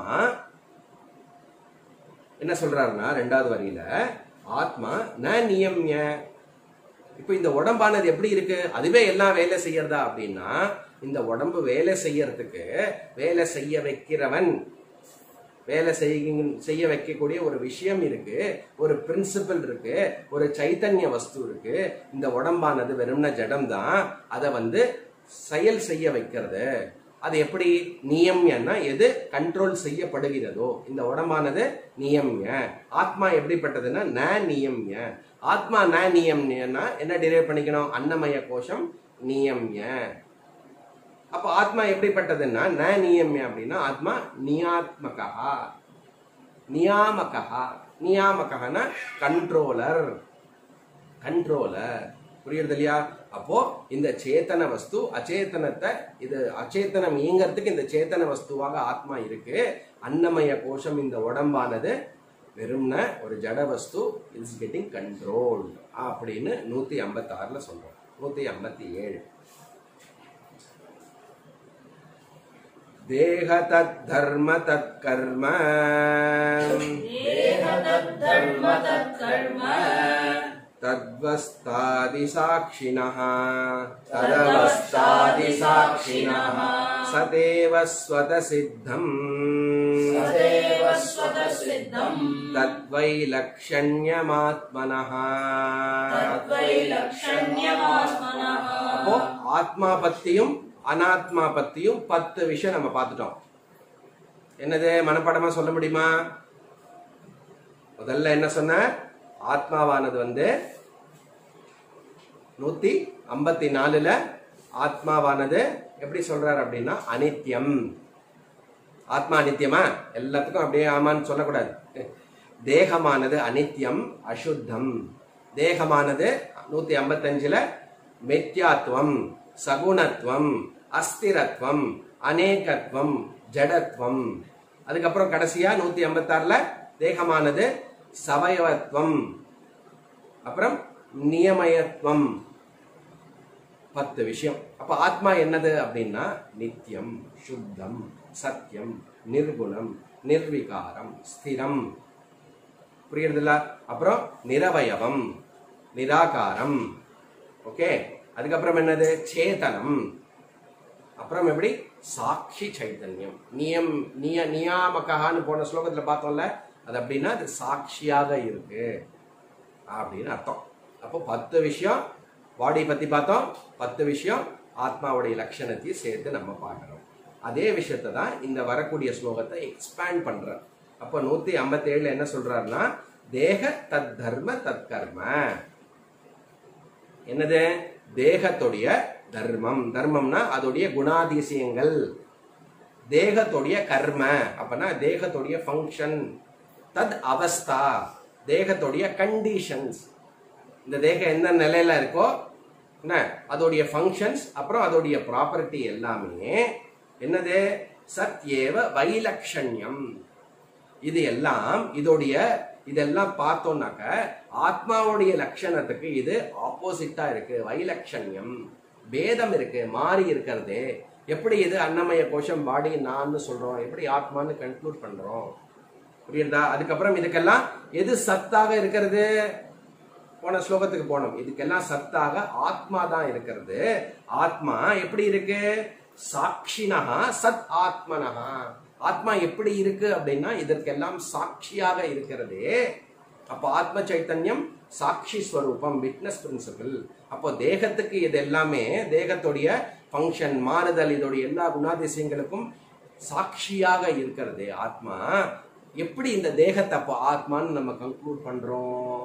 என்ன சொல்றாருன்னா ரெண்டாவது வரியில ஆத்மா ந நியம்ய இப்போ இந்த உடம்பானது எப்படி இருக்கு அதுவே எல்லாம் வேலை செய்யறதா அப்படின்னா இந்த உடம்பு வேலை செய்யறதுக்கு வேலை செய்ய வைக்கிறவன் வேலை செய்ய செய்ய வைக்கக்கூடிய ஒரு விஷயம் இருக்கு ஒரு பிரின்சிபல் இருக்கு ஒரு சைத்தன்ய வஸ்து இருக்கு இந்த உடம்பானது வெறும்ன ஜடம் தான் அதை வந்து செயல் செய்ய வைக்கிறது அது எப்படி நியம்யன்னா எது கண்ட்ரோல் செய்யப்படுகிறதோ இந்த உடம்பானது நியம்ய ஆத்மா எப்படிப்பட்டதுன்னா ந நியம்ய ஆத்மா ந நியம்யன்னா என்ன டிரைவ் பண்ணிக்கணும் அன்னமய கோஷம் நியம்ய அப்ப ஆத்மா எப்படிப்பட்டதுன்னா ந நியம்ய அப்படின்னா ஆத்மா நியாத்மகா நியாமகா நியாமகனா கண்ட்ரோலர் கண்ட்ரோலர் புரியுறது இல்லையா அப்போ இந்த சேத்தன வஸ்து அச்சேதனத்தை இது அச்சேதனம் இயங்கறதுக்கு இந்த சேத்தன வஸ்துவாக ஆத்மா இருக்கு அன்னமய கோஷம் இந்த உடம்பானது வெறும்ன ஒரு ஜட வஸ்து இஸ் கெட்டிங் கண்ட்ரோல் அப்படின்னு நூத்தி ஐம்பத்தி ஆறுல சொல்றோம் நூத்தி ஐம்பத்தி ஏழு தேக தத் தர்ம தத் கர்ம देह तद्धर्म तत्कर्म तद्वस्तादिसाक्षिणः तदवस्थादिसाक्षिणः सदेव स्वतसिद्धम् सदेव स्वतसिद्धम् तद्वैलक्षण्यमात्मनः तद्वैलक्षण्यमात्मनः அப்போ ஆத்மா பத்தியும் அனாத்மா பத்தியும் பத்து விஷயம் நம்ம பார்த்துட்டோம் என்னது மனப்பாடமா சொல்ல முடியுமா முதல்ல என்ன சொன்ன ஆத்மாவானது வந்து நூத்தி ஐம்பத்தி நாலுல ஆத்மாவானது எப்படி சொல்றாரு அப்படின்னா அனித்யம் ஆத்மா அனித்யமா எல்லாத்துக்கும் அப்படியே ஆமான்னு சொல்லக்கூடாது தேகமானது அனித்யம் அசுத்தம் தேகமானது நூத்தி ஐம்பத்தஞ்சுல மித்யாத்வம் சகுணத்துவம் அஸ்திரத்துவம் அநேகத்துவம் ஜடத்துவம் அதுக்கப்புறம் கடைசியா நூத்தி ஐம்பத்தாறுல தேகமானது சவயவத்துவம் அப்புறம் நியமயத்துவம் பத்து விஷயம் அப்ப ஆத்மா என்னது அப்படின்னா நித்தியம் சுத்தம் சத்தியம் நிர்குணம் நிர்விகாரம் ஸ்திரம் புரியுறதுல அப்புறம் நிரவயவம் நிராகாரம் ஓகே அதுக்கப்புறம் என்னது சேதனம் அப்புறம் எப்படி சாட்சி சைத்தன்யம் நியம் நிய நியாமகான்னு போன ஸ்லோகத்துல பார்த்தோம்ல அது அப்படின்னா அது சாட்சியாக இருக்கு அப்படின்னு அர்த்தம் அப்போ பத்து விஷயம் பாடி பத்தி பார்த்தோம் பத்து விஷயம் ஆத்மாவுடைய லட்சணத்தையும் சேர்த்து நம்ம பார்க்கிறோம் அதே விஷயத்தை தான் இந்த வரக்கூடிய ஸ்லோகத்தை எக்ஸ்பேண்ட் பண்றார் அப்போ நூத்தி ஐம்பத்தி ஏழுல என்ன சொல்றாருன்னா தேக தத் தர்ம தத் கர்ம என்னது தேகத்துடைய தர்மம் தர்மம்னா அதோடைய குணாதிசயங்கள் தேகத்துடைய கர்ம அப்பனா தேகத்துடைய ஃபங்க்ஷன் தத் அவஸ்தா தேகத்துடைய கண்டிஷன்ஸ் இந்த தேகம் எந்த நிலையில இருக்கோ என்ன அதோடைய ஃபங்க்ஷன்ஸ் அப்புறம் அதோடைய ப்ராப்பர்ட்டி எல்லாமே என்னது சத்யேவ வைலக்ஷண்யம் இது எல்லாம் இதோடைய இதெல்லாம் பார்த்தோம்னாக்க ஆத்மாவுடைய லட்சணத்துக்கு இது ஆப்போசிட்டா இருக்கு வைலட்சண்யம் பேதம் இருக்கு மாறி இருக்கிறது எப்படி இது அன்னமய கோஷம் பாடி நான் சொல்றோம் எப்படி ஆத்மான்னு கன்க்ளூட் பண்றோம் புரியுதா அதுக்கப்புறம் இதுக்கெல்லாம் எது சத்தாக இருக்கிறது போன ஸ்லோகத்துக்கு போனோம் இதுக்கெல்லாம் சத்தாக ஆத்மா தான் இருக்கிறது ஆத்மா எப்படி இருக்கு சாட்சினஹா சத் ஆத்மனஹா ஆத்மா எப்படி இருக்கு அப்படின்னா இதற்கெல்லாம் சாட்சியாக இருக்கிறது அப்போ ஆத்ம சைத்தன்யம் சாட்சி ஸ்வரூபம் விட்னஸ் பிரின்சிபிள் அப்போ தேகத்துக்கு இது எல்லாமே தேகத்துடைய ஃபங்க்ஷன் மாறுதல் இதோடைய எல்லா குணாதிசயங்களுக்கும் சாட்சியாக இருக்கிறது ஆத்மா எப்படி இந்த தேகத்தை அப்போ ஆத்மான்னு நம்ம கன்க்ளூட் பண்றோம்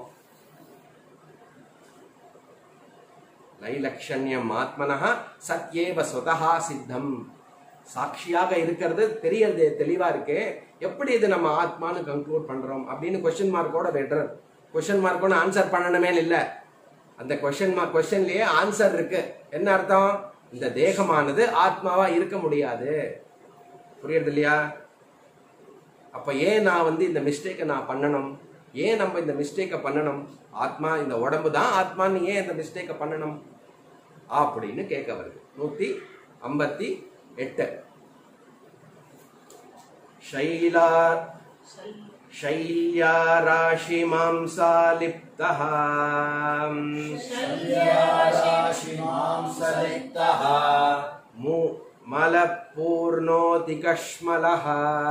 லைலக்ஷண்யம் ஆத்மனஹ சத்யேவ ஸ்வதஹா சித்தம் சாட்சியாக இருக்கிறது தெரியறது தெளிவா இருக்கு எப்படி இது நம்ம ஆத்மான்னு கன்க்ளூட் பண்றோம் அப்படின்னு கொஸ்டின் மார்க்கோட வெட்டுறது கொஸ்டின் மார்க்கோட ஆன்சர் பண்ணணுமே இல்ல அந்த கொஸ்டின் மார்க் கொஸ்டின்லயே ஆன்சர் இருக்கு என்ன அர்த்தம் இந்த தேகமானது ஆத்மாவா இருக்க முடியாது புரியுறது இல்லையா அப்ப ஏன் நான் வந்து இந்த மிஸ்டேக்கை நான் பண்ணணும் ஏன் நம்ம இந்த மிஸ்டேக்கை பண்ணணும் ஆத்மா இந்த உடம்பு தான் ஆத்மான்னு ஏன் இந்த மிஸ்டேக்கை பண்ணணும் அப்படின்னு கேட்க வருது நூத்தி ஐம்பத்தி எட்டு शैला शैल्याराशि मांसालिप्तः राशिमांसलिप्तः मु मलपूर्णोतिकश्मलः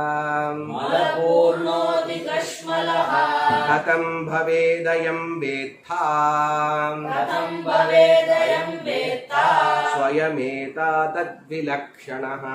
मलपूर्णोऽतिकश्मलः कथं भवेदयं वेत्था कथं भवेदयं वेत्ता स्वयमेतातद्विलक्षणः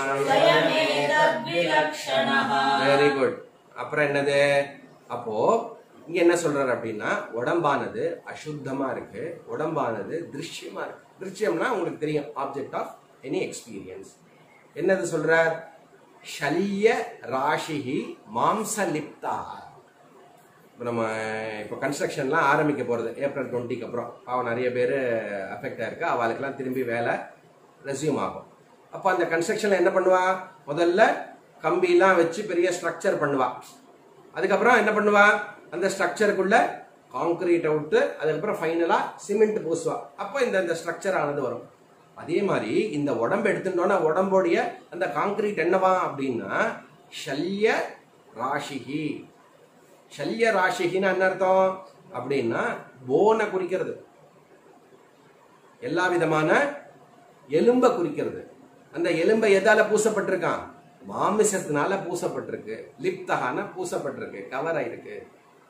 स्वयमेतद्विलक्षणः வெரி குட் அப்புறம் என்னது அப்போ இங்க என்ன சொல்றாரு அப்படின்னா உடம்பானது அசுத்தமா இருக்கு உடம்பானது திருஷ்யமா இருக்கு திருஷ்யம்னா உங்களுக்கு தெரியும் ஆப்ஜெக்ட் ஆஃப் எனி எக்ஸ்பீரியன்ஸ் என்னது சொல்றார் ஷல்ய ராஷிஹி மாம்சலிப்தா இப்போ நம்ம இப்போ கன்ஸ்ட்ரக்ஷன்லாம் ஆரம்பிக்க போகிறது ஏப்ரல் டுவெண்ட்டிக்கு அப்புறம் அவன் நிறைய பேர் அஃபெக்ட் ஆயிருக்கு அவளுக்கெல்லாம் திரும்பி வேலை ரெஸ்யூம் ஆகும் அப்போ அந்த கன்ஸ்ட்ரக்ஷனில் என்ன பண்ணுவா முதல்ல கம்பிலாம் வச்சு பெரிய ஸ்ட்ரக்சர் பண்ணுவா அதுக்கப்புறம் என்ன பண்ணுவா அந்த ஸ்ட்ரக்சருக்குள்ள காங்கிரீட்டை விட்டு அதுக்கப்புறம் ஃபைனலாக சிமெண்ட் பூசுவா அப்போ இந்த இந்த ஸ்ட்ரக்சர் ஆனது வரும் அதே மாதிரி இந்த உடம்பு எடுத்துட்டோன்னா உடம்போடைய அந்த காங்கிரீட் என்னவா அப்படின்னா ஷல்ய ராஷிகி ஷல்ய ராசிகின்னு என்ன அர்த்தம் அப்படின்னா போனை குறிக்கிறது எல்லா விதமான எலும்பை குறிக்கிறது அந்த எலும்பை எதால பூசப்பட்டிருக்கான் மாமிசத்தினால பூசப்பட்டிருக்கு லிப்தகான பூசப்பட்டிருக்கு கவர் ஆயிருக்கு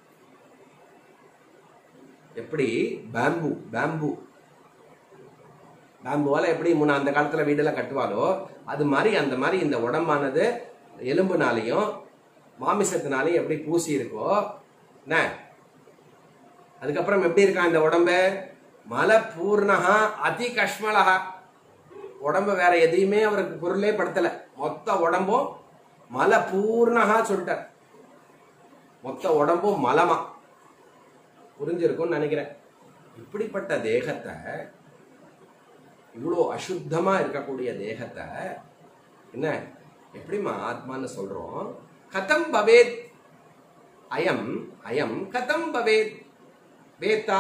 எப்படி பேம்பு பேம்பு பேம்புவால எப்படி முன்ன அந்த காலத்துல வீடெல்லாம் கட்டுவாலோ அது மாதிரி அந்த மாதிரி இந்த உடம்பானது எலும்புனாலையும் மாமிசத்தினாலையும் எப்படி பூசி இருக்கோ என்ன அதுக்கப்புறம் எப்படி இருக்கான் இந்த உடம்பு மல பூர்ணகா அதி கஷ்மலகா உடம்பு வேற எதையுமே அவருக்கு பொருளே படுத்தல மொத்த உடம்பும் மல பூர்ணகா சொல்லிட்டார் மொத்த உடம்பும் மலமா புரிஞ்சிருக்கும்னு நினைக்கிறேன் இப்படிப்பட்ட தேகத்தை இவ்வளோ அசுத்தமா இருக்கக்கூடிய தேகத்தை என்ன எப்படிம்மா ஆத்மான்னு சொல்றோம் கதம் பவேத் அயம் அயம் கதம் பவேத் வேத்தா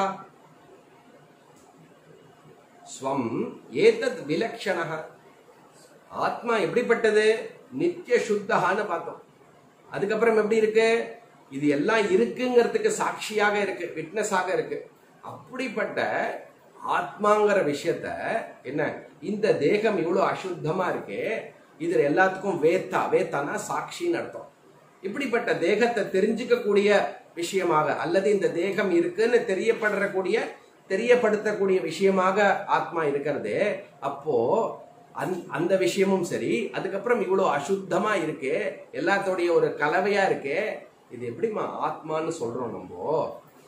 ஸ்வம் ஏதத் விலக்ஷணः ஆத்மா எப்படிப்பட்டது நித்திய சுத்தகான்னு பார்த்தோம் அதுக்கப்புறம் எப்படி இருக்கு இது எல்லாம் இருக்குங்கிறதுக்கு சாட்சியாக இருக்கு விட்னஸாக இருக்கு அப்படிப்பட்ட ஆத்மாங்கிற விஷயத்த என்ன இந்த தேகம் இவ்வளவு அசுத்தமா இருக்கே இது எல்லாத்துக்கும் வேத்தா வேத்தானா சாட்சின்னு அர்த்தம் இப்படிப்பட்ட தேகத்தை தெரிஞ்சுக்கக்கூடிய விஷயமாக அல்லது இந்த தேகம் இருக்குன்னு தெரியப்படுறக்கூடிய தெரியப்படுத்தக்கூடிய விஷயமாக ஆத்மா இருக்கிறது அப்போ அந்- அந்த விஷயமும் சரி அதுக்கப்புறம் இவ்வளோ அசுத்தமா இருக்கு எல்லாத்தோடைய ஒரு கலவையா இருக்கு இது எப்படிம்மா ஆத்மான்னு சொல்றோம் நம்ம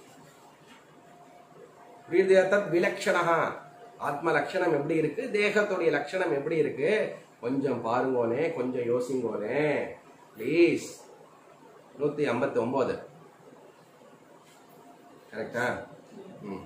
புரியுது தத் விலக்ஷணா ஆத்ம லட்சணம் எப்படி இருக்கு தேகத்துடைய லட்சணம் எப்படி இருக்கு கொஞ்சம் பாருங்கோனே கொஞ்சம் யோசிங்கோனே ப்ளீஸ் நூத்தி ஐம்பத்தி ஒன்பது கரெக்டா ம்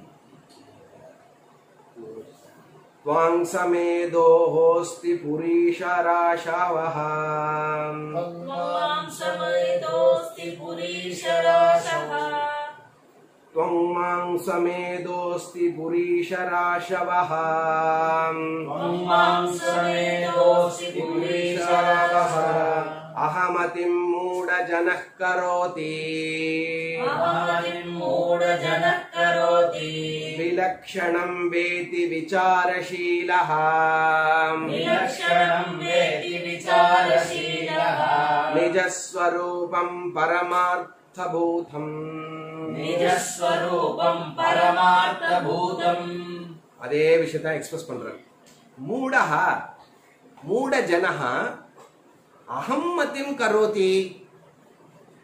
त्वां समेदोहोऽस्ति पुरीशराशवः त्वां समेतोऽस्ति पुरीशराशः त्वं मां समेदोऽस्ति पुरीशराशवः त्वं मां समेतोऽस्ति पुरीशराशः अहमतिं मूढजनः करोति अहमतिं मूढजनः करोति विलक्षणं वेति विचारशीलः विलक्षणं वेति विचारशीलः निजस्वरूपं परमार्थभूतम् निजस्वरूपं परमार्थभूतम् அதே விஷயத்த எக்ஸ்பிரஸ் பண்றேன் மூடஹ மூட ஜனஹ அகம் மத்தியம் கரோதி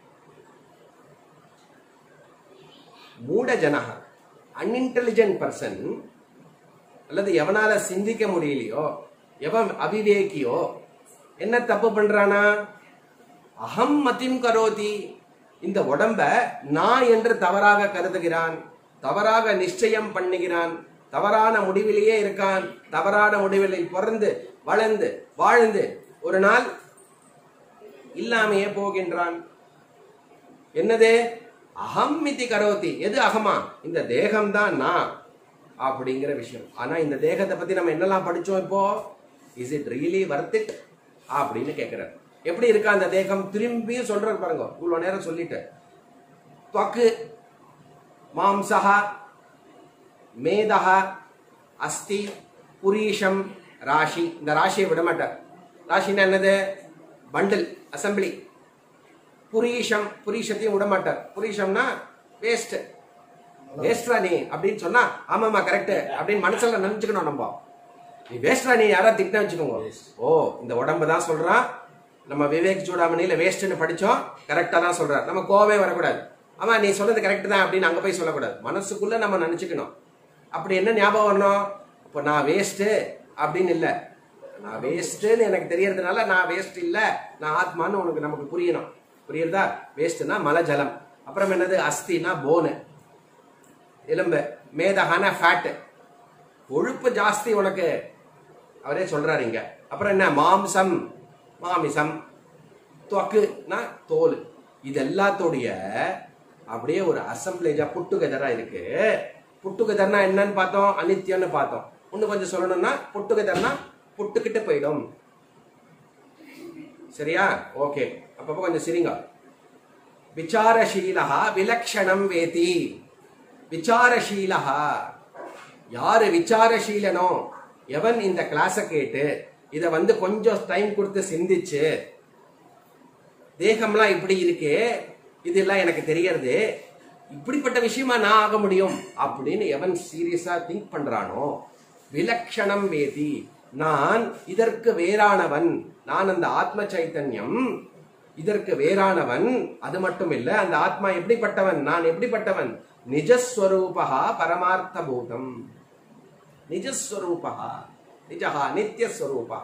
மூட ஜனக அன்இன்டெலிஜென்ட் பர்சன் அல்லது எவனால சிந்திக்க முடியலையோ எவன் அவிவேகியோ என்ன தப்பு பண்றானா அகம் மதிம் கரோதி இந்த உடம்ப நான் என்று தவறாக கருதுகிறான் தவறாக நிச்சயம் பண்ணுகிறான் தவறான முடிவிலேயே இருக்கான் தவறான முடிவில் பிறந்து வளர்ந்து வாழ்ந்து ஒரு நாள் இல்லாமையே போகின்றான் என்னது அகம் மிதி கரோதி எது அகமா இந்த தேகம்தான் நான் அப்படிங்கிற விஷயம் ஆனா இந்த தேகத்தை பத்தி நம்ம என்னெல்லாம் படிச்சோம் இப்போ is it really worth it அப்படின்னு கேட்கிறார் எப்படி இருக்கா அந்த தேகம் திரும்பியும் சொல்றாரு பாருங்க இவ்வளவு நேரம் சொல்லிட்டு त्वक् மாம்சः மேதः அஸ்தி புரீஷம் ராஷி இந்த ராசியை விட மாட்டார் ராசின்னா என்னது பண்டில் அசம்பிளி புரீஷம் புரீஷத்தையும் விட மாட்டார் புரீஷம்னா வேஸ்ட் வேஸ்ட்ரா நீ அப்படின்னு சொன்னா ஆமாமா கரெக்ட் அப்படின்னு மனசுல நினைச்சுக்கணும் நம்ம நீ வேஸ்ட்ரா நீ யாரா திட்ட வச்சுக்கோங்க ஓ இந்த உடம்பு தான் சொல்றான் நம்ம விவேக் சூடாமணியில வேஸ்ட்னு படிச்சோம் கரெக்டா தான் சொல்றார் நம்ம கோவமே வரக்கூடாது ஆமா நீ சொல்றது கரெக்ட் தான் அப்படின்னு அங்க போய் சொல்லக்கூடாது மனசுக்குள்ள நம்ம நினைச்சுக்கணும் அப்படி என்ன ஞாபகம் வரணும் இப்போ நான் வேஸ்ட் அப்படின்னு இல்லை நான் வேஸ்ட்னு எனக்கு தெரியறதுனால நான் வேஸ்ட் இல்ல நான் ஆத்மான்னு உனக்கு நமக்கு புரியணும் புரியுறதா வேஸ்ட்னா மலை ஜலம் அப்புறம் என்னது அஸ்தினா போனு எலும்பு மேதகான ஃபேட்டு கொழுப்பு ஜாஸ்தி உனக்கு அவரே சொல்றாரு இங்க அப்புறம் என்ன மாம்சம் மாமிசம் தொக்குனா தோல் இது எல்லாத்தோடைய அப்படியே ஒரு அசம்பிளேஜா புட்டுகதரா இருக்கு புட்டுகதர்னா என்னன்னு பார்த்தோம் அனித்தியம்னு பார்த்தோம் இன்னும் கொஞ்சம் சொல்லணும்னா புட்டுகதர்னா புட்டுக்கிட்டு போயிடும் சரியா ஓகே அப்பப்போ கொஞ்சம் சிரிங்க விசாரசீலா விலக்ஷணம் வேதி விசாரசீலா யாரு விசாரசீலனோ எவன் இந்த கிளாஸை கேட்டு இத வந்து கொஞ்சம் டைம் கொடுத்து சிந்திச்சு தேகம்லாம் இப்படி இருக்கே இதெல்லாம் எனக்கு தெரியறது இப்படிப்பட்ட விஷயமா நான் ஆக முடியும் அப்படின்னு எவன் சீரியஸா திங்க் பண்றானோ விலக்ஷணம் வேதி நான் இதற்கு வேறானவன் நான் அந்த ஆத்ம சைத்தன்யம் இதற்கு வேறானவன் அது மட்டும் இல்ல அந்த ஆத்மா எப்படிப்பட்டவன் நான் எப்படிப்பட்டவன் நிஜஸ்வரூபா பரமார்த்த பூதம் நிஜஸ்வரூபா நிஜஹா நித்தியஸ்வரூபா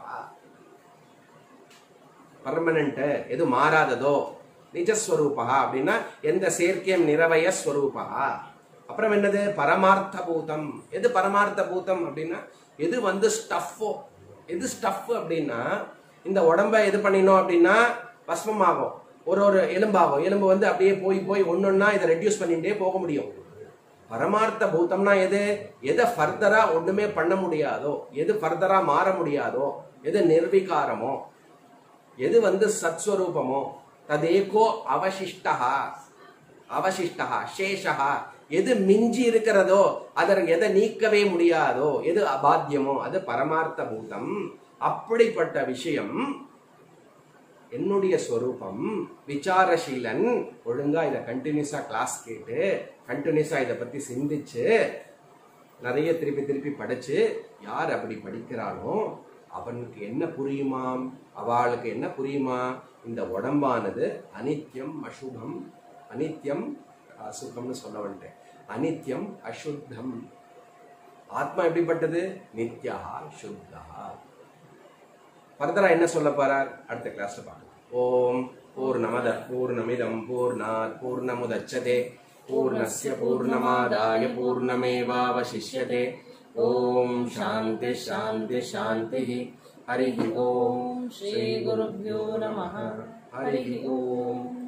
பர்மனண்ட் எது மாறாததோ நிஜஸ்வரூபா அப்படின்னா எந்த சேர்க்கையும் நிறவய ஸ்வரூபா அப்புறம் என்னது பரமார்த்த பூதம் எது பரமார்த்த பூதம் அப்படின்னா எது வந்து ஸ்டஃப்போ எது ஸ்டஃப் அப்படின்னா இந்த உடம்ப எது பண்ணினோம் அப்படின்னா பஸ்மமாகும் ஒரு ஒரு எலும்பாகும் எலும்பு வந்து அப்படியே போய் போய் ஒன்னொன்னா இதை ரெடியூஸ் பண்ணிட்டே போக முடியும் பரமார்த்த பூதம்னா எது எதை ஃபர்தரா ஒண்ணுமே பண்ண முடியாதோ எது ஃபர்தரா மாற முடியாதோ எது நிர்விகாரமோ எது வந்து சத்ஸ்வரூபமோ ததேகோ அவசிஷ்டா அவசிஷ்டா சேஷா எது மிஞ்சி இருக்கிறதோ அதற்கு எதை நீக்கவே முடியாதோ எது அபாத்தியமோ அது பரமார்த்த பூதம் அப்படிப்பட்ட விஷயம் என்னுடைய ஸ்வரூபம் விசாரசீலன் ஒழுங்கா இதை கண்டினியூஸா கிளாஸ் கேட்டு கண்டினியூஸா இதை பத்தி சிந்திச்சு நிறைய திருப்பி திருப்பி படிச்சு யார் அப்படி படிக்கிறானோ அவனுக்கு என்ன புரியுமாம் அவளுக்கு என்ன புரியுமா இந்த உடம்பானது அனித்யம் அசுபம் அனித்யம் அசுத்தம்னு சொல்ல வந்துட்டேன் அனித்யம் அசுத்தம் ஆத்மா எப்படிப்பட்டது நித்யா சுத்தா ஃபர்தரா என்ன சொல்ல போறார் அடுத்த கிளாஸ்ல பார்க்கலாம் ஓம் பூர்ணமத பூர்ணமிதம் பூர்ணாத் பூர்ணமுதச்சதே பூர்ணஸ்ய பூர்ணமாதாய பூர்ணமேவாவசிஷ்யதே ஓம் சாந்தி சாந்தி சாந்தி ஹரி ஓம் श्रीगुरुभ्यो नमः ஹரி ஓம்